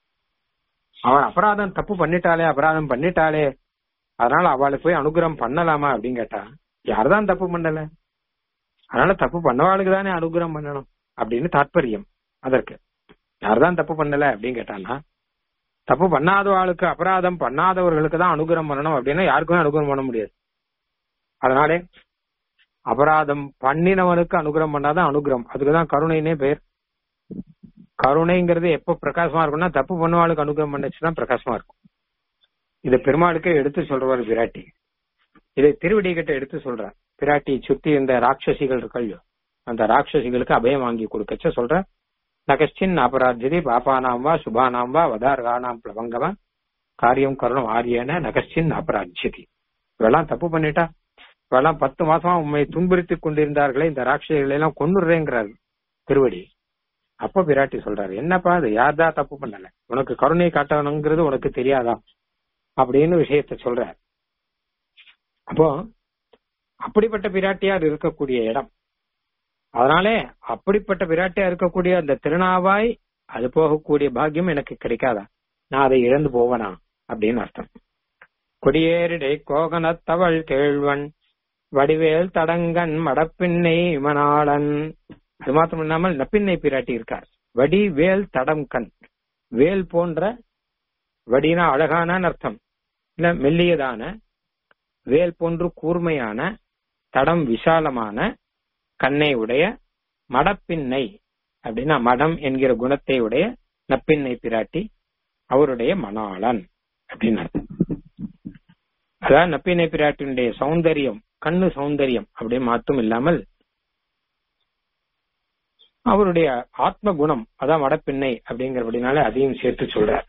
அவன் அபராதம் தப்பு பண்ணிட்டாலே அபராதம் பண்ணிட்டாலே அதனால அவளுக்கு போய் அனுகிரகம் பண்ணலாமா அப்படின்னு கேட்டா யார்தான் தப்பு பண்ணல அதனால தப்பு பண்ணவாளுக்கு தானே அனுகிரகம் பண்ணணும் அப்படின்னு தாற்பயம் அதற்கு யார்தான் தப்பு பண்ணல அப்படின்னு கேட்டான்னா தப்பு பண்ணாதவாளுக்கு அபராதம் பண்ணாதவர்களுக்கு தான் அனுகிரகம் பண்ணணும் அப்படின்னா யாருக்குமே அனுகிரகம் பண்ண முடியாது அதனாலே அபராதம் பண்ணினவனுக்கு அனுகிரகம் பண்ணாதான் அனுகிரகம் அதுக்குதான் கருணைனே பெயர் கருணைங்கிறது எப்ப பிரகாசமா இருக்கும்னா தப்பு பண்ணவாளுக்கு அனுகிரகம் பண்ணுச்சுன்னா பிரகாசமா இருக்கும் இதை பெருமாளுக்கே எடுத்து சொல்றவர் பிராட்டி இதை திருவடி கிட்ட எடுத்து சொல்ற பிராட்டி சுத்தி இந்த ராட்சசிகள் இருக்கல்லையோ அந்த ராட்சசிகளுக்கு அபயம் வாங்கி கொடுக்கச்ச சொல்ற நகஸ்டின் அபராஜதி பாப்பானாம் வா சுபானாம் வா வதார்கானாம் பிளவங்கவா காரியம் கருணம் ஆரியன நகஸ்டின் அபராஜ்யதி இவெல்லாம் தப்பு பண்ணிட்டா இவெல்லாம் பத்து மாசமா உண்மை துன்புறுத்திக் கொண்டிருந்தார்களே இந்த ராட்சசிகளை எல்லாம் கொண்டுறேங்கிறார் திருவடி அப்ப பிராட்டி சொல்றாரு என்னப்பா அது யார்தான் தப்பு பண்ணல உனக்கு கருணை காட்டணுங்கிறது உனக்கு தெரியாதா அப்படின்னு விஷயத்த சொல்ற அப்போ அப்படிப்பட்ட பிராட்டியார் இருக்கக்கூடிய இடம் அதனாலே அப்படிப்பட்ட பிராட்டியா இருக்கக்கூடிய அந்த திருநாவாய் அது போகக்கூடிய பாக்கியம் எனக்கு கிடைக்காதா நான் அதை இழந்து போவனா அப்படின்னு அர்த்தம் கொடியேறிடை கோகனத்தவள் கேழ்வன் வடிவேல் தடங்கன் மடப்பின்னை மணாளன் அது மாத்திரம் இல்லாமல் நப்பின்னை பிராட்டி இருக்கார் வடிவேல் தடம் கண் வேல் போன்ற வடினா அழகான அர்த்தம் இல்ல மெல்லியதான வேல் போன்று கூர்மையான தடம் விசாலமான கண்ணை உடைய மடப்பின்னை அப்படின்னா மடம் என்கிற குணத்தை உடைய நப்பின்னை பிராட்டி அவருடைய மணாளன் அப்படின்னு அர்த்தம் அதான் நப்பினை பிராட்டினுடைய சௌந்தரியம் கண்ணு சௌந்தரியம் அப்படி மட்டும் இல்லாமல் அவருடைய ஆத்ம குணம் அதான் வடப்பிண்ணை அப்படிங்கிறபடினால அதையும் சேர்த்து சொல்றார்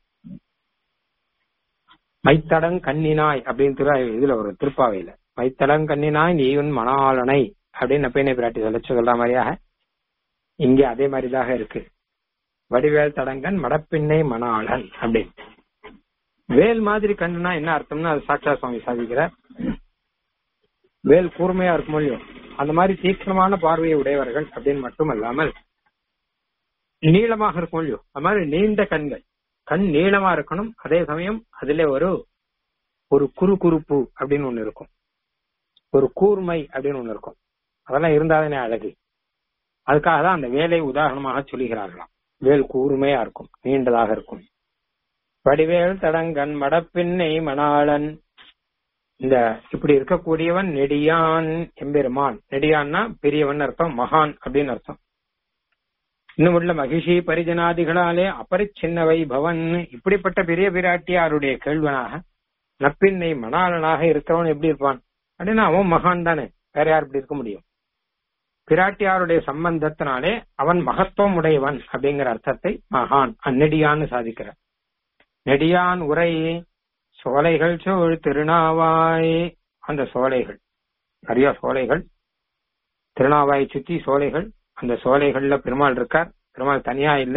மைத்தடங் கண்ணினாய் அப்படின்னு திரு இதுல ஒரு திருப்பாவையில மைத்தடங் கண்ணினாய் நீவன் மணாளனை அப்படின்னு நப்பினை பிராட்டி சொல்ல சொல்ற மாதிரியாக இங்க அதே மாதிரிதாக இருக்கு வடிவேல் தடங்கன் மடப்பின்னை மணாளன் அப்படின்னு வேல் மாதிரி கண்ணுனா என்ன அர்த்தம்னா அது சாட்சா சுவாமி சாதிக்கிறார் வேல் கூர்மையா இருக்கும் இல்லையோ அந்த மாதிரி தீக்ஷணமான பார்வையை உடையவர்கள் அப்படின்னு மட்டும் அல்லாமல் நீளமாக இருக்கும் இல்லையோ அது மாதிரி நீண்ட கண்கள் கண் நீளமா இருக்கணும் அதே சமயம் அதுல ஒரு ஒரு குறு குறுப்பு அப்படின்னு ஒண்ணு இருக்கும் ஒரு கூர்மை அப்படின்னு ஒண்ணு இருக்கும் அதெல்லாம் இருந்தாதானே அழகு அதுக்காக தான் அந்த வேலை உதாரணமாக சொல்லுகிறார்களாம் வேல் கூர்மையா இருக்கும் நீண்டதாக இருக்கும் வடிவேல் தடங்கன் மடப்பின்னை மணாளன் இந்த இப்படி இருக்கக்கூடியவன் நெடியான் எம்பெருமான் நெடியான்னா பெரியவன் அர்த்தம் மகான் அப்படின்னு அர்த்தம் இன்னும் உள்ள மகிஷி பரிஜனாதிகளாலே அபரிச்சின்ன வைபவன் இப்படிப்பட்ட பெரிய பிராட்டியாருடைய கேள்வனாக நப்பின்னை மணாளனாக இருக்கிறவன் எப்படி இருப்பான் அப்படின்னா அவன் மகான் தானே வேற யார் இப்படி இருக்க முடியும் பிராட்டியாருடைய சம்பந்தத்தினாலே அவன் மகத்துவம் உடையவன் அப்படிங்கிற அர்த்தத்தை மகான் அந்நெடியான்னு சாதிக்கிறார் நெடியான் உரை சோலைகள் சோழ் திருநாவாய் அந்த சோலைகள் நிறைய சோலைகள் திருநாவாயை சுத்தி சோலைகள் அந்த சோலைகள்ல பெருமாள் இருக்கார் பெருமாள் தனியா இல்ல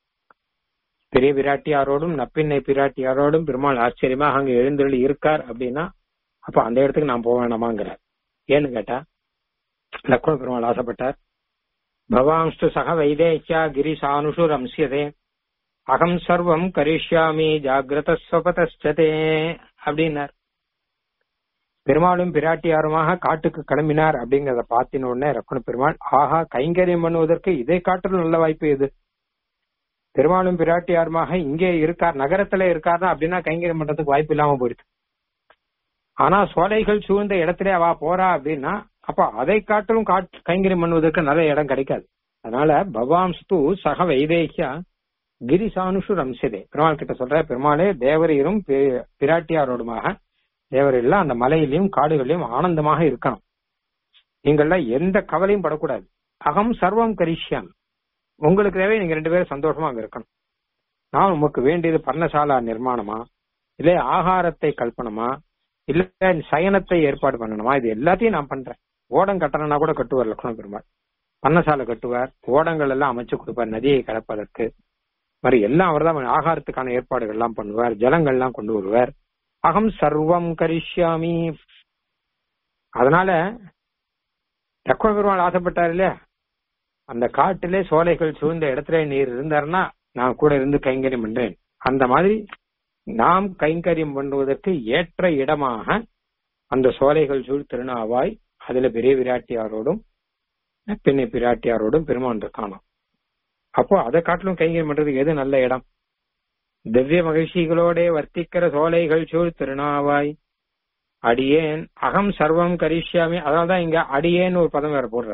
பெரிய பிராட்டியாரோடும் நப்பின்னை பிராட்டியாரோடும் பெருமாள் ஆச்சரியமாக அங்க எழுந்தருளி இருக்கார் அப்படின்னா அப்ப அந்த இடத்துக்கு நான் போக வேணாமாங்கிறார் ஏன்னு கேட்டா லக்ஷ்மண பெருமாள் ஆசைப்பட்டார் பவாங்ஸ்து சக வைதேக்கியா கிரிசானுஷு ரம்சியதே அகம் சர்வம் கரிஷ்யாமி ஜாகிரத ஸ்வபதே அப்படின்னார் பெருமாளும் பிராட்டியாருமாக காட்டுக்கு கிளம்பினார் அப்படிங்கறத பார்த்தின உடனே ரக்குண பெருமாள் ஆஹா கைங்கரியம் பண்ணுவதற்கு இதை காட்டிலும் நல்ல வாய்ப்பு எது பெருமாளும் பிராட்டியாருமாக இங்கே இருக்கார் நகரத்துல இருக்காருன்னா அப்படின்னா கைங்கரியம் பண்றதுக்கு வாய்ப்பு இல்லாம போயிடுது ஆனா சோலைகள் சூழ்ந்த இடத்துல அவ போறா அப்படின்னா அப்ப அதை காட்டிலும் காட் கைங்கரியம் பண்ணுவதற்கு நல்ல இடம் கிடைக்காது அதனால பவாம்ஸ்து சக வைதேகியா கிரிசானுஷு ரம்சதே பெருமாள் கிட்ட சொல்ற பெருமாளே தேவரீரும் பி- பிராட்டியாரோடுமாக தேவரெல்லாம் அந்த மலையிலையும் காடுகளிலும் ஆனந்தமாக இருக்கணும் நீங்கள்லாம் எந்த கவலையும் படக்கூடாது அகம் சர்வம் கரிஷ்யான் உங்களுக்கு தேவை நீங்க ரெண்டு பேரும் சந்தோஷமா அங்க இருக்கணும் நான் உமக்கு வேண்டியது பர்ணசாலா நிர்மாணமா இல்ல ஆகாரத்தை கல்பனமா இல்ல சயனத்தை ஏற்பாடு பண்ணணுமா இது எல்லாத்தையும் நான் பண்றேன் ஓடம் கட்டணும்னா கூட கட்டுவார் லக்ஷ்மண பெருமாள் பர்ணசாலை கட்டுவார் ஓடங்கள் எல்லாம் அமைச்சு கொடுப்பார் நதியை கடப்பதற்கு மாதிரி எல்லாம் அவர் தான் ஆகாரத்துக்கான ஏற்பாடுகள் எல்லாம் பண்ணுவார் ஜலங்கள்லாம் கொண்டு வருவார் அகம் சர்வம் கரிஷ்யாமி அதனால லக்ஷ்மண பெருமாள் ஆசைப்பட்டார் இல்லையா அந்த காட்டிலே சோலைகள் சூழ்ந்த இடத்துல நீர் இருந்தாருன்னா நான் கூட இருந்து கைங்கரியம் பண்றேன் அந்த மாதிரி நாம் கைங்கரியம் பண்ணுவதற்கு ஏற்ற இடமாக அந்த சோலைகள் சூழ் திருநாவாய் அதுல பெரிய பிராட்டியாரோடும் பெண்ணை பிராட்டியாரோடும் பெருமான் இருக்கானாம் அப்போ அதை காட்டிலும் கைங்கரியம் பண்றதுக்கு எது நல்ல இடம் திவ்ய மகிழ்ச்சிகளோட வர்த்திக்கிற சோலைகள் சூழ் திருநாவாய் அடியேன் அகம் சர்வம் கரிஷ்யாமி அதனால்தான் இங்க அடியேன்னு ஒரு பதம் வேற போடுற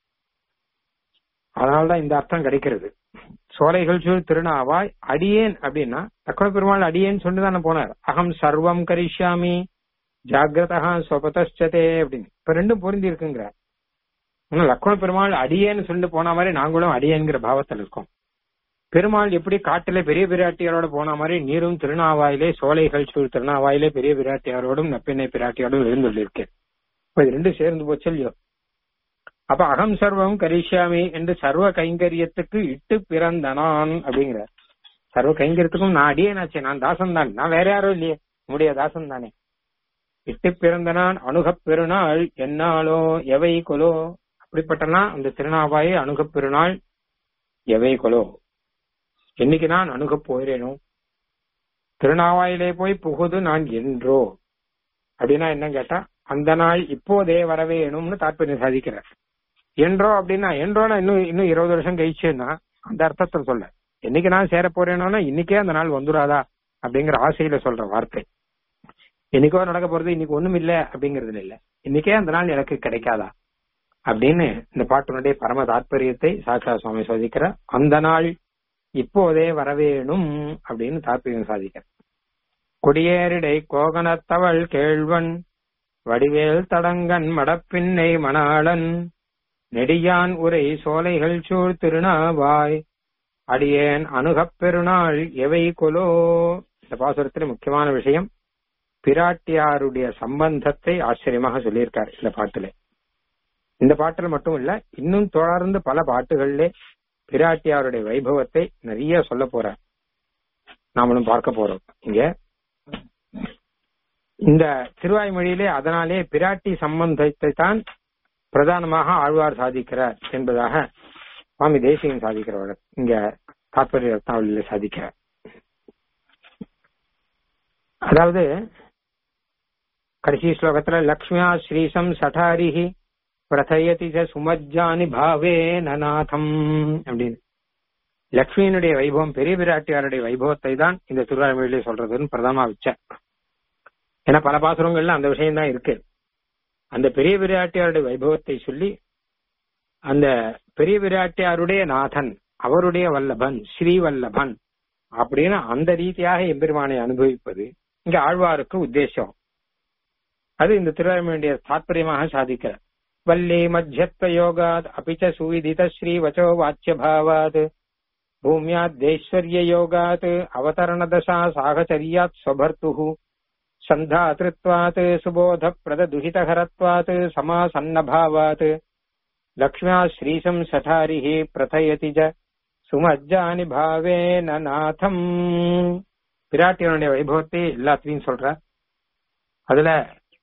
அதனால்தான் இந்த அர்த்தம் கிடைக்கிறது சோலைகள் சூழ் திருநாவாய் அடியேன் அப்படின்னா லக்ஷ்மண பெருமாள் அடியேன்னு சொல்லி தானே போனார் அகம் சர்வம் கரிஷ்யாமி ஜாகிரதா சொபதே அப்படின்னு இப்ப ரெண்டும் பொருந்தி இருக்குங்கிறார் ஆனா லக்ஷ்மண பெருமாள் அடியேன்னு சொல்லிட்டு போன மாதிரி நாங்களும் அடியேங்கிற பாவத்தில் இருக்கோம் பெருமாள் எப்படி காட்டுல பெரிய பிராட்டியாரோட போன மாதிரி நீரும் திருநாவாயிலே சோலைகள் சூழ் திருநாவாயிலே பெரிய பிராட்டியாரோடும் நப்பிண்ணை பிராட்டியாரோடும் எழுந்துள்ளிருக்கேன் இப்ப இது ரெண்டும் சேர்ந்து போச்சு இல்லையோ அப்ப அகம் சர்வம் கரிஷ்யாமி என்று சர்வ கைங்கரியத்துக்கு இட்டு பிறந்தனான் அப்படிங்கிறார் சர்வ கைங்கரியத்துக்கும் நான் அடியேனாச்சே நான் தாசன் தான் நான் வேற யாரும் இல்லையே உன்னுடைய தாசன் தானே இட்டு பிறந்தனான் அணுகப் பெருநாள் என்னாலோ எவை கொலோ அப்படிப்பட்டனா அந்த திருநாவாயை அணுகப் பெருநாள் எவை கொலோ என்னைக்கு நான் அணுகப் போகிறேனோ திருநாவாயிலே போய் புகுது நான் என்றோ அப்படின்னா என்ன கேட்டா அந்த நாள் இப்போதே வரவேணும்னு தாற்பயம் சாதிக்கிறார் என்றோ அப்படின்னா என்றோனா இன்னும் இன்னும் இருபது வருஷம் கழிச்சுன்னா அந்த அர்த்தத்தில் சொல்ல என்னைக்கு நான் சேர போறேனோனா இன்னைக்கே அந்த நாள் வந்துடாதா அப்படிங்கிற ஆசையில சொல்ற வார்த்தை என்னைக்கோ நடக்க போறது இன்னைக்கு ஒண்ணும் இல்ல அப்படிங்கறதுல இல்ல இன்னைக்கே அந்த நாள் எனக்கு கிடைக்காதா அப்படின்னு இந்த பாட்டினுடைய பரம தாற்பயத்தை சாட்சா சுவாமி சாதிக்கிற அந்த நாள் இப்போதே வரவேணும் அப்படின்னு தாற்பயம் சாதிக்கிற கொடியேறிடை கோகனத்தவள் கேழ்வன் வடிவேல் தடங்கன் மடப்பின்னை மணாளன் நெடியான் உரை சோலைகள் சூழ் திருநாவாய் அடியேன் அணுகப் பெருநாள் எவை கொலோ இந்த பாசுரத்தில் முக்கியமான விஷயம் பிராட்டியாருடைய சம்பந்தத்தை ஆச்சரியமாக சொல்லியிருக்கார் இந்த பாட்டுல இந்த பாட்டுல மட்டும் இல்ல இன்னும் தொடர்ந்து பல பாட்டுகளிலே பிராட்டியாருடைய வைபவத்தை நிறைய சொல்ல போறார் நாமளும் பார்க்க போறோம் இங்க இந்த திருவாய்மொழியிலே அதனாலே பிராட்டி சம்பந்தத்தை தான் பிரதானமாக ஆழ்வார் சாதிக்கிறார் என்பதாக சுவாமி தேசிகன் சாதிக்கிறவர் இங்க தாற்பரிய ரத்னாவளியில சாதிக்கிறார் அதாவது கடைசி ஸ்லோகத்துல லக்ஷ்மியா ஸ்ரீசம் சட்டாரிஹி பிரதயதி ச சுமஜ்ஜானி பாவே நநாதம் அப்படின்னு லக்ஷ்மியினுடைய வைபவம் பெரிய பிராட்டியாருடைய வைபவத்தை தான் இந்த திருவாரூரிலே சொல்றதுன்னு பிரதமா வச்சேன் ஏன்னா பல பாசுரங்கள்ல அந்த விஷயம் தான் இருக்கு அந்த பெரிய பிராட்டியாருடைய வைபவத்தை சொல்லி அந்த பெரிய பிராட்டியாருடைய நாதன் அவருடைய வல்லபன் ஸ்ரீ வல்லபன் அப்படின்னு அந்த ரீதியாக எம்பெருமானை அனுபவிப்பது இங்க ஆழ்வாருக்கு உத்தேசம் அது இந்த திருவாரூருடைய தாத்பரியமாக சாதிக்கிற வல்லி மத்தியத்வ யோகாத் அபிச்ச சுவிதித ஸ்ரீ வச்சோ வாச்சிய பாவாத் பூமியாத்தேஸ்வர்ய யோகாத் அவதரண தசா சாகச்சரியாத் ஸ்வபர்த்து சந்தாத்ருத்வாத் சுபோத பிரத துஹிதஹரத்வாத் சமாசன்னபாவாத் லக்ஷ்மியா ஸ்ரீசம் சதாரிஹி பிரதயதி ஜ சுமஜ்ஜானி பாவேன நாதம் பிராட்டியனுடைய வைபவத்தை எல்லாத்தையும் சொல்ற அதுல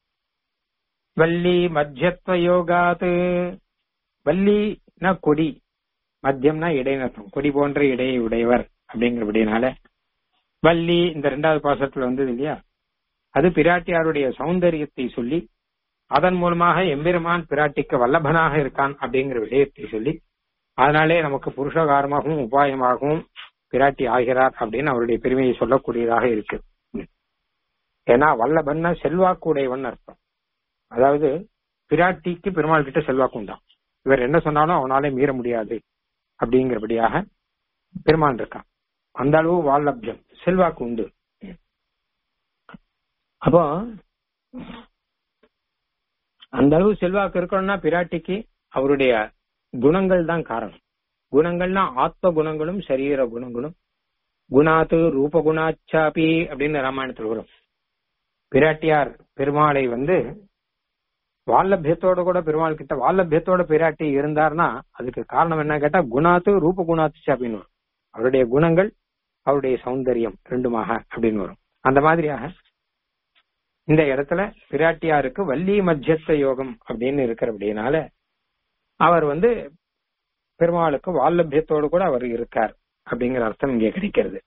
வள்ளி மத்தியத்துவ யோகாத்து வள்ளினா கொடி மத்தியம்னா இடைநத்தம் கொடி போன்ற இடையை உடையவர் அப்படிங்கிறபடினால வள்ளி இந்த ரெண்டாவது பாசத்துல வந்தது இல்லையா அது பிராட்டியாருடைய சௌந்தரியத்தை சொல்லி அதன் மூலமாக எம்பெருமான் பிராட்டிக்கு வல்லபனாக இருக்கான் அப்படிங்கிற விஷயத்தை சொல்லி அதனாலே நமக்கு புருஷகாரமாகவும் உபாயமாகவும் பிராட்டி ஆகிறார் அப்படின்னு அவருடைய பெருமையை சொல்லக்கூடியதாக இருக்கு ஏன்னா வல்லபன்னா செல்வாக்கு உடையவன் அர்த்தம் அதாவது பிராட்டிக்கு பெருமாள் கிட்ட செல்வாக்கு உண்டான் இவர் என்ன சொன்னாலும் அவனாலே மீற முடியாது அப்படிங்கிறபடியாக பெருமான் இருக்கான் அந்த அளவு வால்லபியம் செல்வாக்கு உண்டு அப்போ அந்த அளவு செல்வாக்கு இருக்கணும்னா பிராட்டிக்கு அவருடைய குணங்கள் தான் காரணம் குணங்கள்னா ஆத்ம குணங்களும் சரீர குணங்களும் குணாத்து ரூப குணாச்சாபி அப்படின்னு ராமாயணத்தில் வரும் பிராட்டியார் பெருமாளை வந்து வால்லபியத்தோட கூட பெருமாள் கிட்ட வால்லபியத்தோட பிராட்டி இருந்தார்னா அதுக்கு காரணம் என்ன கேட்டா குணாத்து ரூப குணாத்து சாப்பின்னு வரும் அவருடைய குணங்கள் அவருடைய சௌந்தரியம் ரெண்டுமாக அப்படின்னு வரும் அந்த மாதிரியாக இந்த இடத்துல பிராட்டியாருக்கு வள்ளி மத்தியஸ்த யோகம் அப்படின்னு இருக்கிறபடினால அவர் வந்து பெருமாளுக்கு வால்லபியத்தோடு கூட அவர் இருக்கார் அப்படிங்கிற அர்த்தம் இங்கே கிடைக்கிறது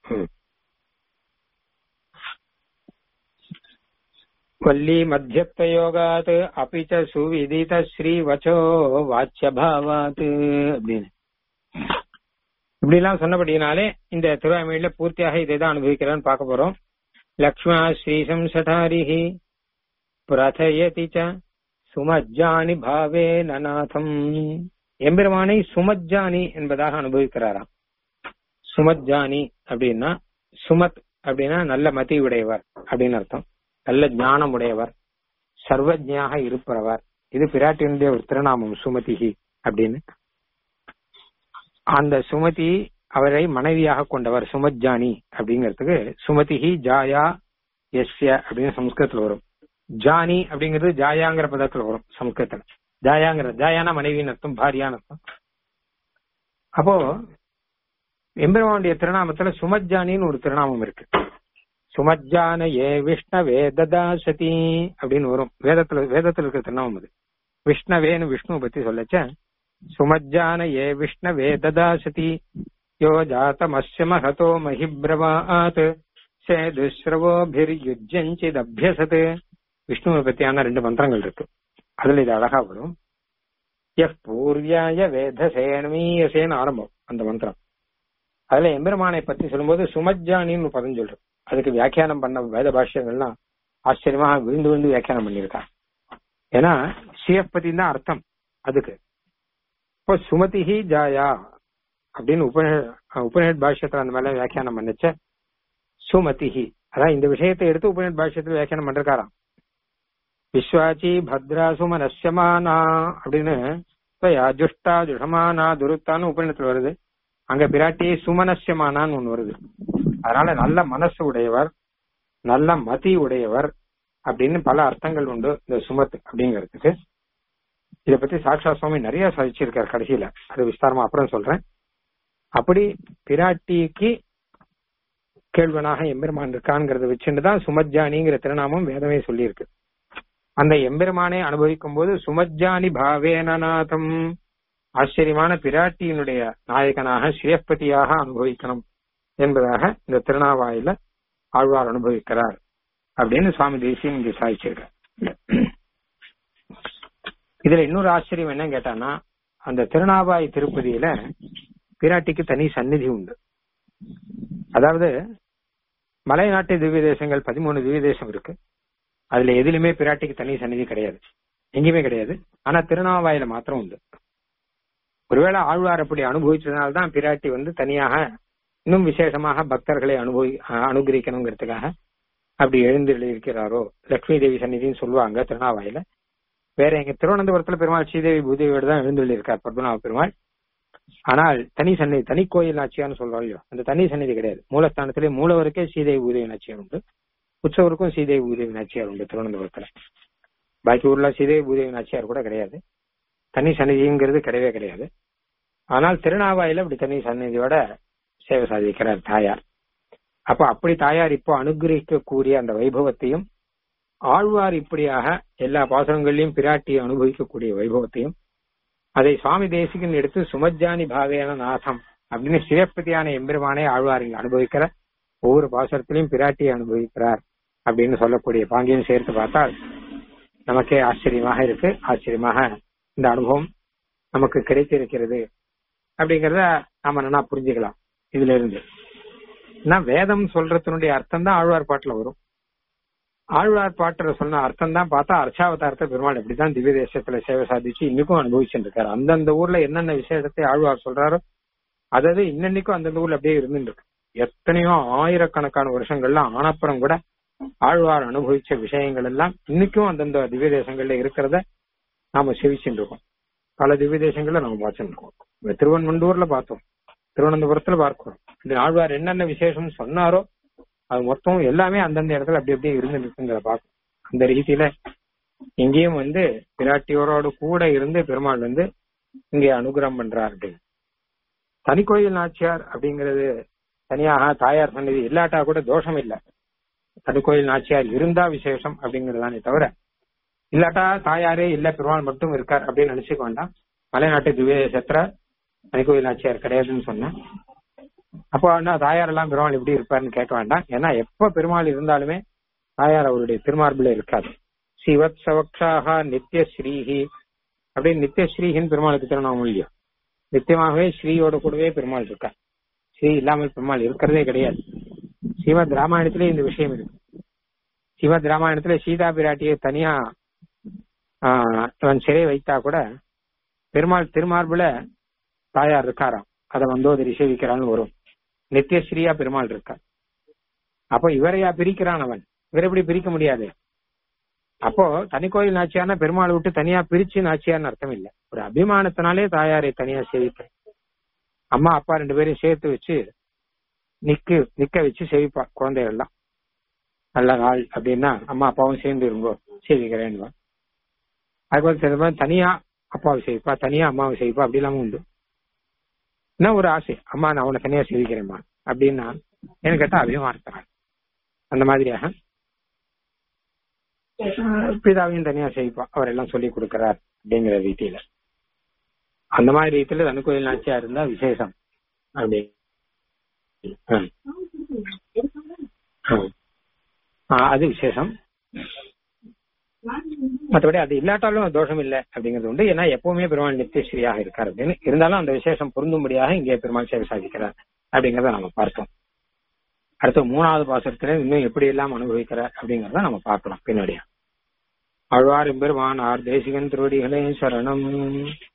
வள்ளி மத்தியஸ்த யோகாத் அபிச்ச சுவிதித ஸ்ரீ வச்சோ வாச்சியபாவாத் அப்படின்னு இப்படி எல்லாம் சொன்னபடினாலே இந்த திருவாய்மொழியில பூர்த்தியாக இதை தான் அனுபவிக்கிறான்னு பார்க்க போறோம் லக்ஷ்மா ஸ்ரீசம் சடாரிஹி பிரதயதி ச சுமஜ்ஜானி பாவே நநாதம் எம்பெருமானை சுமஜ்ஜானி என்பதாக அனுபவிக்கிறாராம் சுமஜ்ஜானி அப்படின்னா சுமத் அப்படின்னா நல்ல மதி உடையவர் அப்படின்னு அர்த்தம் நல்ல ஞானம் உடையவர் சர்வஜ்ஞாக இருப்பவர் இது பிராட்டியினுடைய ஒரு திருநாமம் சுமதிஹி அப்படின்னு அந்த சுமதி அவரை மனைவியாக கொண்டவர் சுமஜ்ஜானி அப்படிங்கிறதுக்கு சுமதிஹி ஜாயா எஸ்ய அப்படின்னு சம்ஸ்கிருதத்துல வரும் ஜானி அப்படிங்கிறது ஜாயாங்கிற பதத்துல வரும் சம்ஸ்கிருதத்துல ஜாயாங்கிற ஜாயான மனைவின்னு அர்த்தம் பாரியான்னு அர்த்தம் அப்போ எம்பெருமானுடைய திருநாமத்துல சுமஜ்ஜானின்னு ஒரு திருநாமம் இருக்கு சுமஜ்ஜான ஏ விஷ்ணவே ததாசதி அப்படின்னு வரும் வேதத்துல வேதத்துல இருக்கிற திருநாமம் அது விஷ்ணவேன்னு விஷ்ணுவை பத்தி சொல்லச்ச சுமஜ்ஜான ஏ விஷ்ணவே ததாசதி யோ ஜாத்தமஸ்ய மகதோ மஹிப்ரவாத் சேதுஸ்ரவோபிர்யுஜ்யஞ்சிதபியசத் விஷ்ணுவை பத்தியான ரெண்டு மந்திரங்கள் இருக்கு அதுல இது அழகா வரும் எஃப் பூர்வியாய வேதசேனமீயசேன்னு ஆரம்பம் அந்த மந்திரம் அதுல எம்பெருமானை பத்தி சொல்லும்போது சுமஜ்ஜானின்னு பதம் சொல்றது அதுக்கு வியாக்கியானம் பண்ண வேத பாஷ்யங்கள்லாம் ஆச்சரியமா விழுந்து விழுந்து வியாக்கியானம் பண்ணியிருக்காங்க ஏன்னா சிஎஃபதி தான் அர்த்தம் அதுக்கு இப்போ சுமதிஹி ஜாயா அப்படின்னு உபநே உபநேட் பாஷ்யத்துல அந்த மேல வியாக்கியானம் பண்ணச்ச சுமதிஹி அதான் இந்த விஷயத்தை எடுத்து உபநேட் பாஷ்யத்துல வியாக்கியானம் பண்ணிருக்காராம் விஸ்வாச்சி பத்ரா சுமனஸ்யமானா அப்படின்னு ஜுஷ்டா ஜுஷமானா துருத்தான்னு உபநிடத்துல வருது அங்க பிராட்டியை சுமனஸ்யமானான்னு ஒண்ணு வருது அதனால நல்ல மனசு உடையவர் நல்ல மதி உடையவர் அப்படின்னு பல அர்த்தங்கள் உண்டு இந்த சுமத் அப்படிங்கிறதுக்கு இத பத்தி சாட்சா சுவாமி நிறைய சாதிச்சிருக்காரு கடைசியில அது விஸ்தாரமா அப்புறம் சொல்றேன் அப்படி பிராட்டிக்கு கேள்வனாக எம்பெருமான் இருக்கான்ங்கிறத வச்சுட்டு தான் சுமஜ்ஜானிங்கிற திருநாமம் வேதமே சொல்லியிருக்கு அந்த எம்பெருமானை அனுபவிக்கும் போது சுமஜ்ஜானி பாவேனநாதம் ஆச்சரியமான பிராட்டியினுடைய நாயகனாக ஸ்ரீயப்பதியாக அனுபவிக்கணும் என்பதாக இந்த திருநாவாயில ஆழ்வார் அனுபவிக்கிறார் அப்படின்னு சுவாமி தேசியம் இங்க சாதிச்சிருக்கார் இதுல இன்னொரு ஆச்சரியம் என்ன கேட்டானா அந்த திருநாவாய் திருப்பதியில பிராட்டிக்கு தனி சந்நிதி உண்டு அதாவது மலைநாட்டு திவ்ய தேசங்கள் பதிமூணு திவ்ய தேசம் இருக்கு அதுல எதிலுமே பிராட்டிக்கு தனி சந்நிதி கிடையாது எங்கேயுமே கிடையாது ஆனா திருநாவாயில மாத்திரம் உண்டு ஒருவேளை ஆழ்வார் அப்படி அனுபவிச்சதுனால்தான் பிராட்டி வந்து தனியாக இன்னும் விசேஷமாக பக்தர்களை அனுபவி அனுகிரகிக்கணுங்கிறதுக்காக அப்படி எழுந்திருக்கிறாரோ லட்சுமி தேவி சந்நிதின்னு சொல்லுவாங்க திருநாவாயில வேற எங்க திருவனந்தபுரத்துல பெருமாள் ஸ்ரீதேவி பூதேவியோட தான் எழுந்துள்ளி இருக்கார் பத்மநாப பெருமாள் ஆனால் தனி சந்நிதி தனி கோயில் நாச்சியான்னு சொல்றோம் இல்லையோ அந்த தனி சந்நிதி கிடையாது மூலஸ்தானத்திலே மூலவருக்கே ஸ்ரீதேவி பூதேவி நாச்சியார் உண்டு உற்சவருக்கும் ஸ்ரீதேவி பூதேவி நாச்சியார் உண்டு திருவனந்தபுரத்துல பாக்கி ஊர்ல ஸ்ரீதேவி பூதேவி நாச்சியார் கூட கிடையாது தனி சந்நிதிங்கிறது கிடையவே கிடையாது ஆனால் திருநாவாயில இப்படி தனி சந்நிதியோட சேவை சாதிக்கிறார் தாயார் அப்ப அப்படி தாயார் இப்போ அனுகிரகிக்கக்கூடிய அந்த வைபவத்தையும் ஆழ்வார் இப்படியாக எல்லா பாசுரங்களையும் பிராட்டியை அனுபவிக்கக்கூடிய வைபவத்தையும் அதை சுவாமி தேசிகன் எடுத்து சுமஜானி பாவேன நாசம் அப்படின்னு சிவப்பதியான எம்பெருமானே ஆழ்வாரில் அனுபவிக்கிற ஒவ்வொரு பாசுரத்திலையும் பிராட்டியை அனுபவிக்கிறார் அப்படின்னு சொல்லக்கூடிய பாங்கியம் சேர்த்து பார்த்தால் நமக்கே ஆச்சரியமாக இருக்கு ஆச்சரியமாக இந்த அனுபவம் நமக்கு கிடைத்திருக்கிறது அப்படிங்கறத நாம நல்லா புரிஞ்சுக்கலாம் இதுல இருந்து வேதம் சொல்றதுனுடைய அர்த்தம் தான் ஆழ்வார் பாட்டுல வரும் ஆழ்வார் பாட்டுல சொன்ன அர்த்தம் தான் பார்த்தா அர்ச்சாவதாரத்தை பெருமாள் இப்படிதான் திவ்ய தேசத்துல சேவை சாதிச்சு இன்னைக்கும் அனுபவிச்சுட்டு இருக்காரு அந்தந்த ஊர்ல என்னென்ன விசேஷத்தை ஆழ்வார் சொல்றாரோ அதாவது இன்னன்னைக்கும் அந்தந்த ஊர்ல அப்படியே இருந்துட்டு இருக்கு எத்தனையோ ஆயிரக்கணக்கான வருஷங்கள்ல ஆனப்புறம் கூட ஆழ்வார் அனுபவிச்ச விஷயங்கள் எல்லாம் இன்னைக்கும் அந்தந்த திவ்ய தேசங்கள்ல இருக்கிறத நாம செவிச்சுட்டு இருக்கோம் பல திவ்ய தேசங்கள்ல நம்ம பார்த்துட்டு இருக்கோம் திருவன்மண்டூர்ல பார்த்தோம் திருவனந்தபுரத்துல பார்க்கிறோம் இந்த ஆழ்வார் என்னென்ன விசேஷம் சொன்னாரோ அது மொத்தம் எல்லாமே அந்தந்த இடத்துல அப்படி அப்படியே இருந்துட்டு இருக்குங்கிற பார்க்கும் அந்த ரீதியில இங்கேயும் வந்து பிராட்டியோரோடு கூட இருந்து பெருமாள் வந்து இங்கே அனுகிரகம் பண்றார் அப்படின்னு தனி கோயில் நாச்சியார் அப்படிங்கிறது தனியாக தாயார் சன்னதி இல்லாட்டா கூட தோஷம் இல்லை தனி கோயில் நாச்சியார் இருந்தா விசேஷம் அப்படிங்கறதானே தவிர இல்லாட்டா தாயாரே இல்ல பெருமாள் மட்டும் இருக்கார் அப்படின்னு நினைச்சுக்க வேண்டாம் மலைநாட்டு திவ்ய தேசத்துல தனி கோயில் நாச்சியார் கிடையாதுன்னு சொன்னேன் அப்போ என்ன தாயார் எல்லாம் பெருமாள் எப்படி இருப்பாருன்னு கேட்க வேண்டாம் ஏன்னா எப்ப பெருமாள் இருந்தாலுமே தாயார் அவருடைய திருமார்பில இருக்காது சிவத் சவக்ஷாக நித்திய ஸ்ரீஹி அப்படின்னு நித்திய ஸ்ரீஹின்னு பெருமாளுக்கு திருநாமம் இல்லையோ நித்தியமாகவே ஸ்ரீயோட கூடவே பெருமாள் இருக்கார் ஸ்ரீ இல்லாமல் பெருமாள் இருக்கிறதே கிடையாது ஸ்ரீமத் ராமாயணத்திலே இந்த விஷயம் இருக்கு ஸ்ரீமத் ராமாயணத்துல சீதா பிராட்டியை தனியா அவன் சிறை வைத்தா கூட பெருமாள் திருமார்புல தாயார் இருக்காராம் அதை வந்தோதரி சேவிக்கிறான்னு வரும் நித்தியஸ்ரீயா பெருமாள் இருக்கார் அப்போ இவரையா பிரிக்கிறான் அவன் இவரை எப்படி பிரிக்க முடியாது அப்போ தனி கோயில் நாச்சியார்னா பெருமாள் விட்டு தனியா பிரிச்சு நாச்சியார்னு அர்த்தம் இல்ல ஒரு அபிமானத்தினாலே தாயாரை தனியா சேவிக்கிறேன் அம்மா அப்பா ரெண்டு பேரையும் சேர்த்து வச்சு நிக்கு நிக்க வச்சு சேவிப்பா குழந்தைகள் எல்லாம் நல்ல நாள் அப்படின்னா அம்மா அப்பாவும் சேர்ந்து இருங்கோ சேவிக்கிறேன்னு அதுக்கு சில பேர் தனியா அப்பாவை சேவிப்பா தனியா அம்மாவை சேவிப்பா அப்படி இல்லாம உண்டு என்ன ஒரு ஆசை அம்மா நான் உன்னை தனியா சேவிக்கிறேம்மா அப்படின்னா எனக்கு கேட்டா அபிமானத்தான் அந்த மாதிரியாக பிதாவையும் தனியா செய்ப்பா அவர் எல்லாம் சொல்லி கொடுக்கிறார் அப்படிங்கிற ரீதியில அந்த மாதிரி ரீதியில தனுக்கோயில் நாச்சியா இருந்தா விசேஷம் அப்படி அது விசேஷம் மற்றபடி அது இல்லாட்டாலும் தோஷம் இல்லை அப்படிங்கிறது உண்டு ஏன்னா எப்பவுமே பெருமாள் நித்தியஸ்ரீயாக இருக்கார் அப்படின்னு இருந்தாலும் அந்த விசேஷம் பொருந்தும்படியாக இங்கே பெருமாள் சேவை சாதிக்கிறார் அப்படிங்கறத நம்ம பார்த்தோம் அடுத்து மூணாவது பாசத்துல இன்னும் எப்படி எல்லாம் அனுபவிக்கிறார் அப்படிங்கறத நம்ம பார்க்கலாம் பின்னாடியா ஆழ்வார் எம்பெருமான் ஆர் தேசிகன் திருவடிகளே சரணம்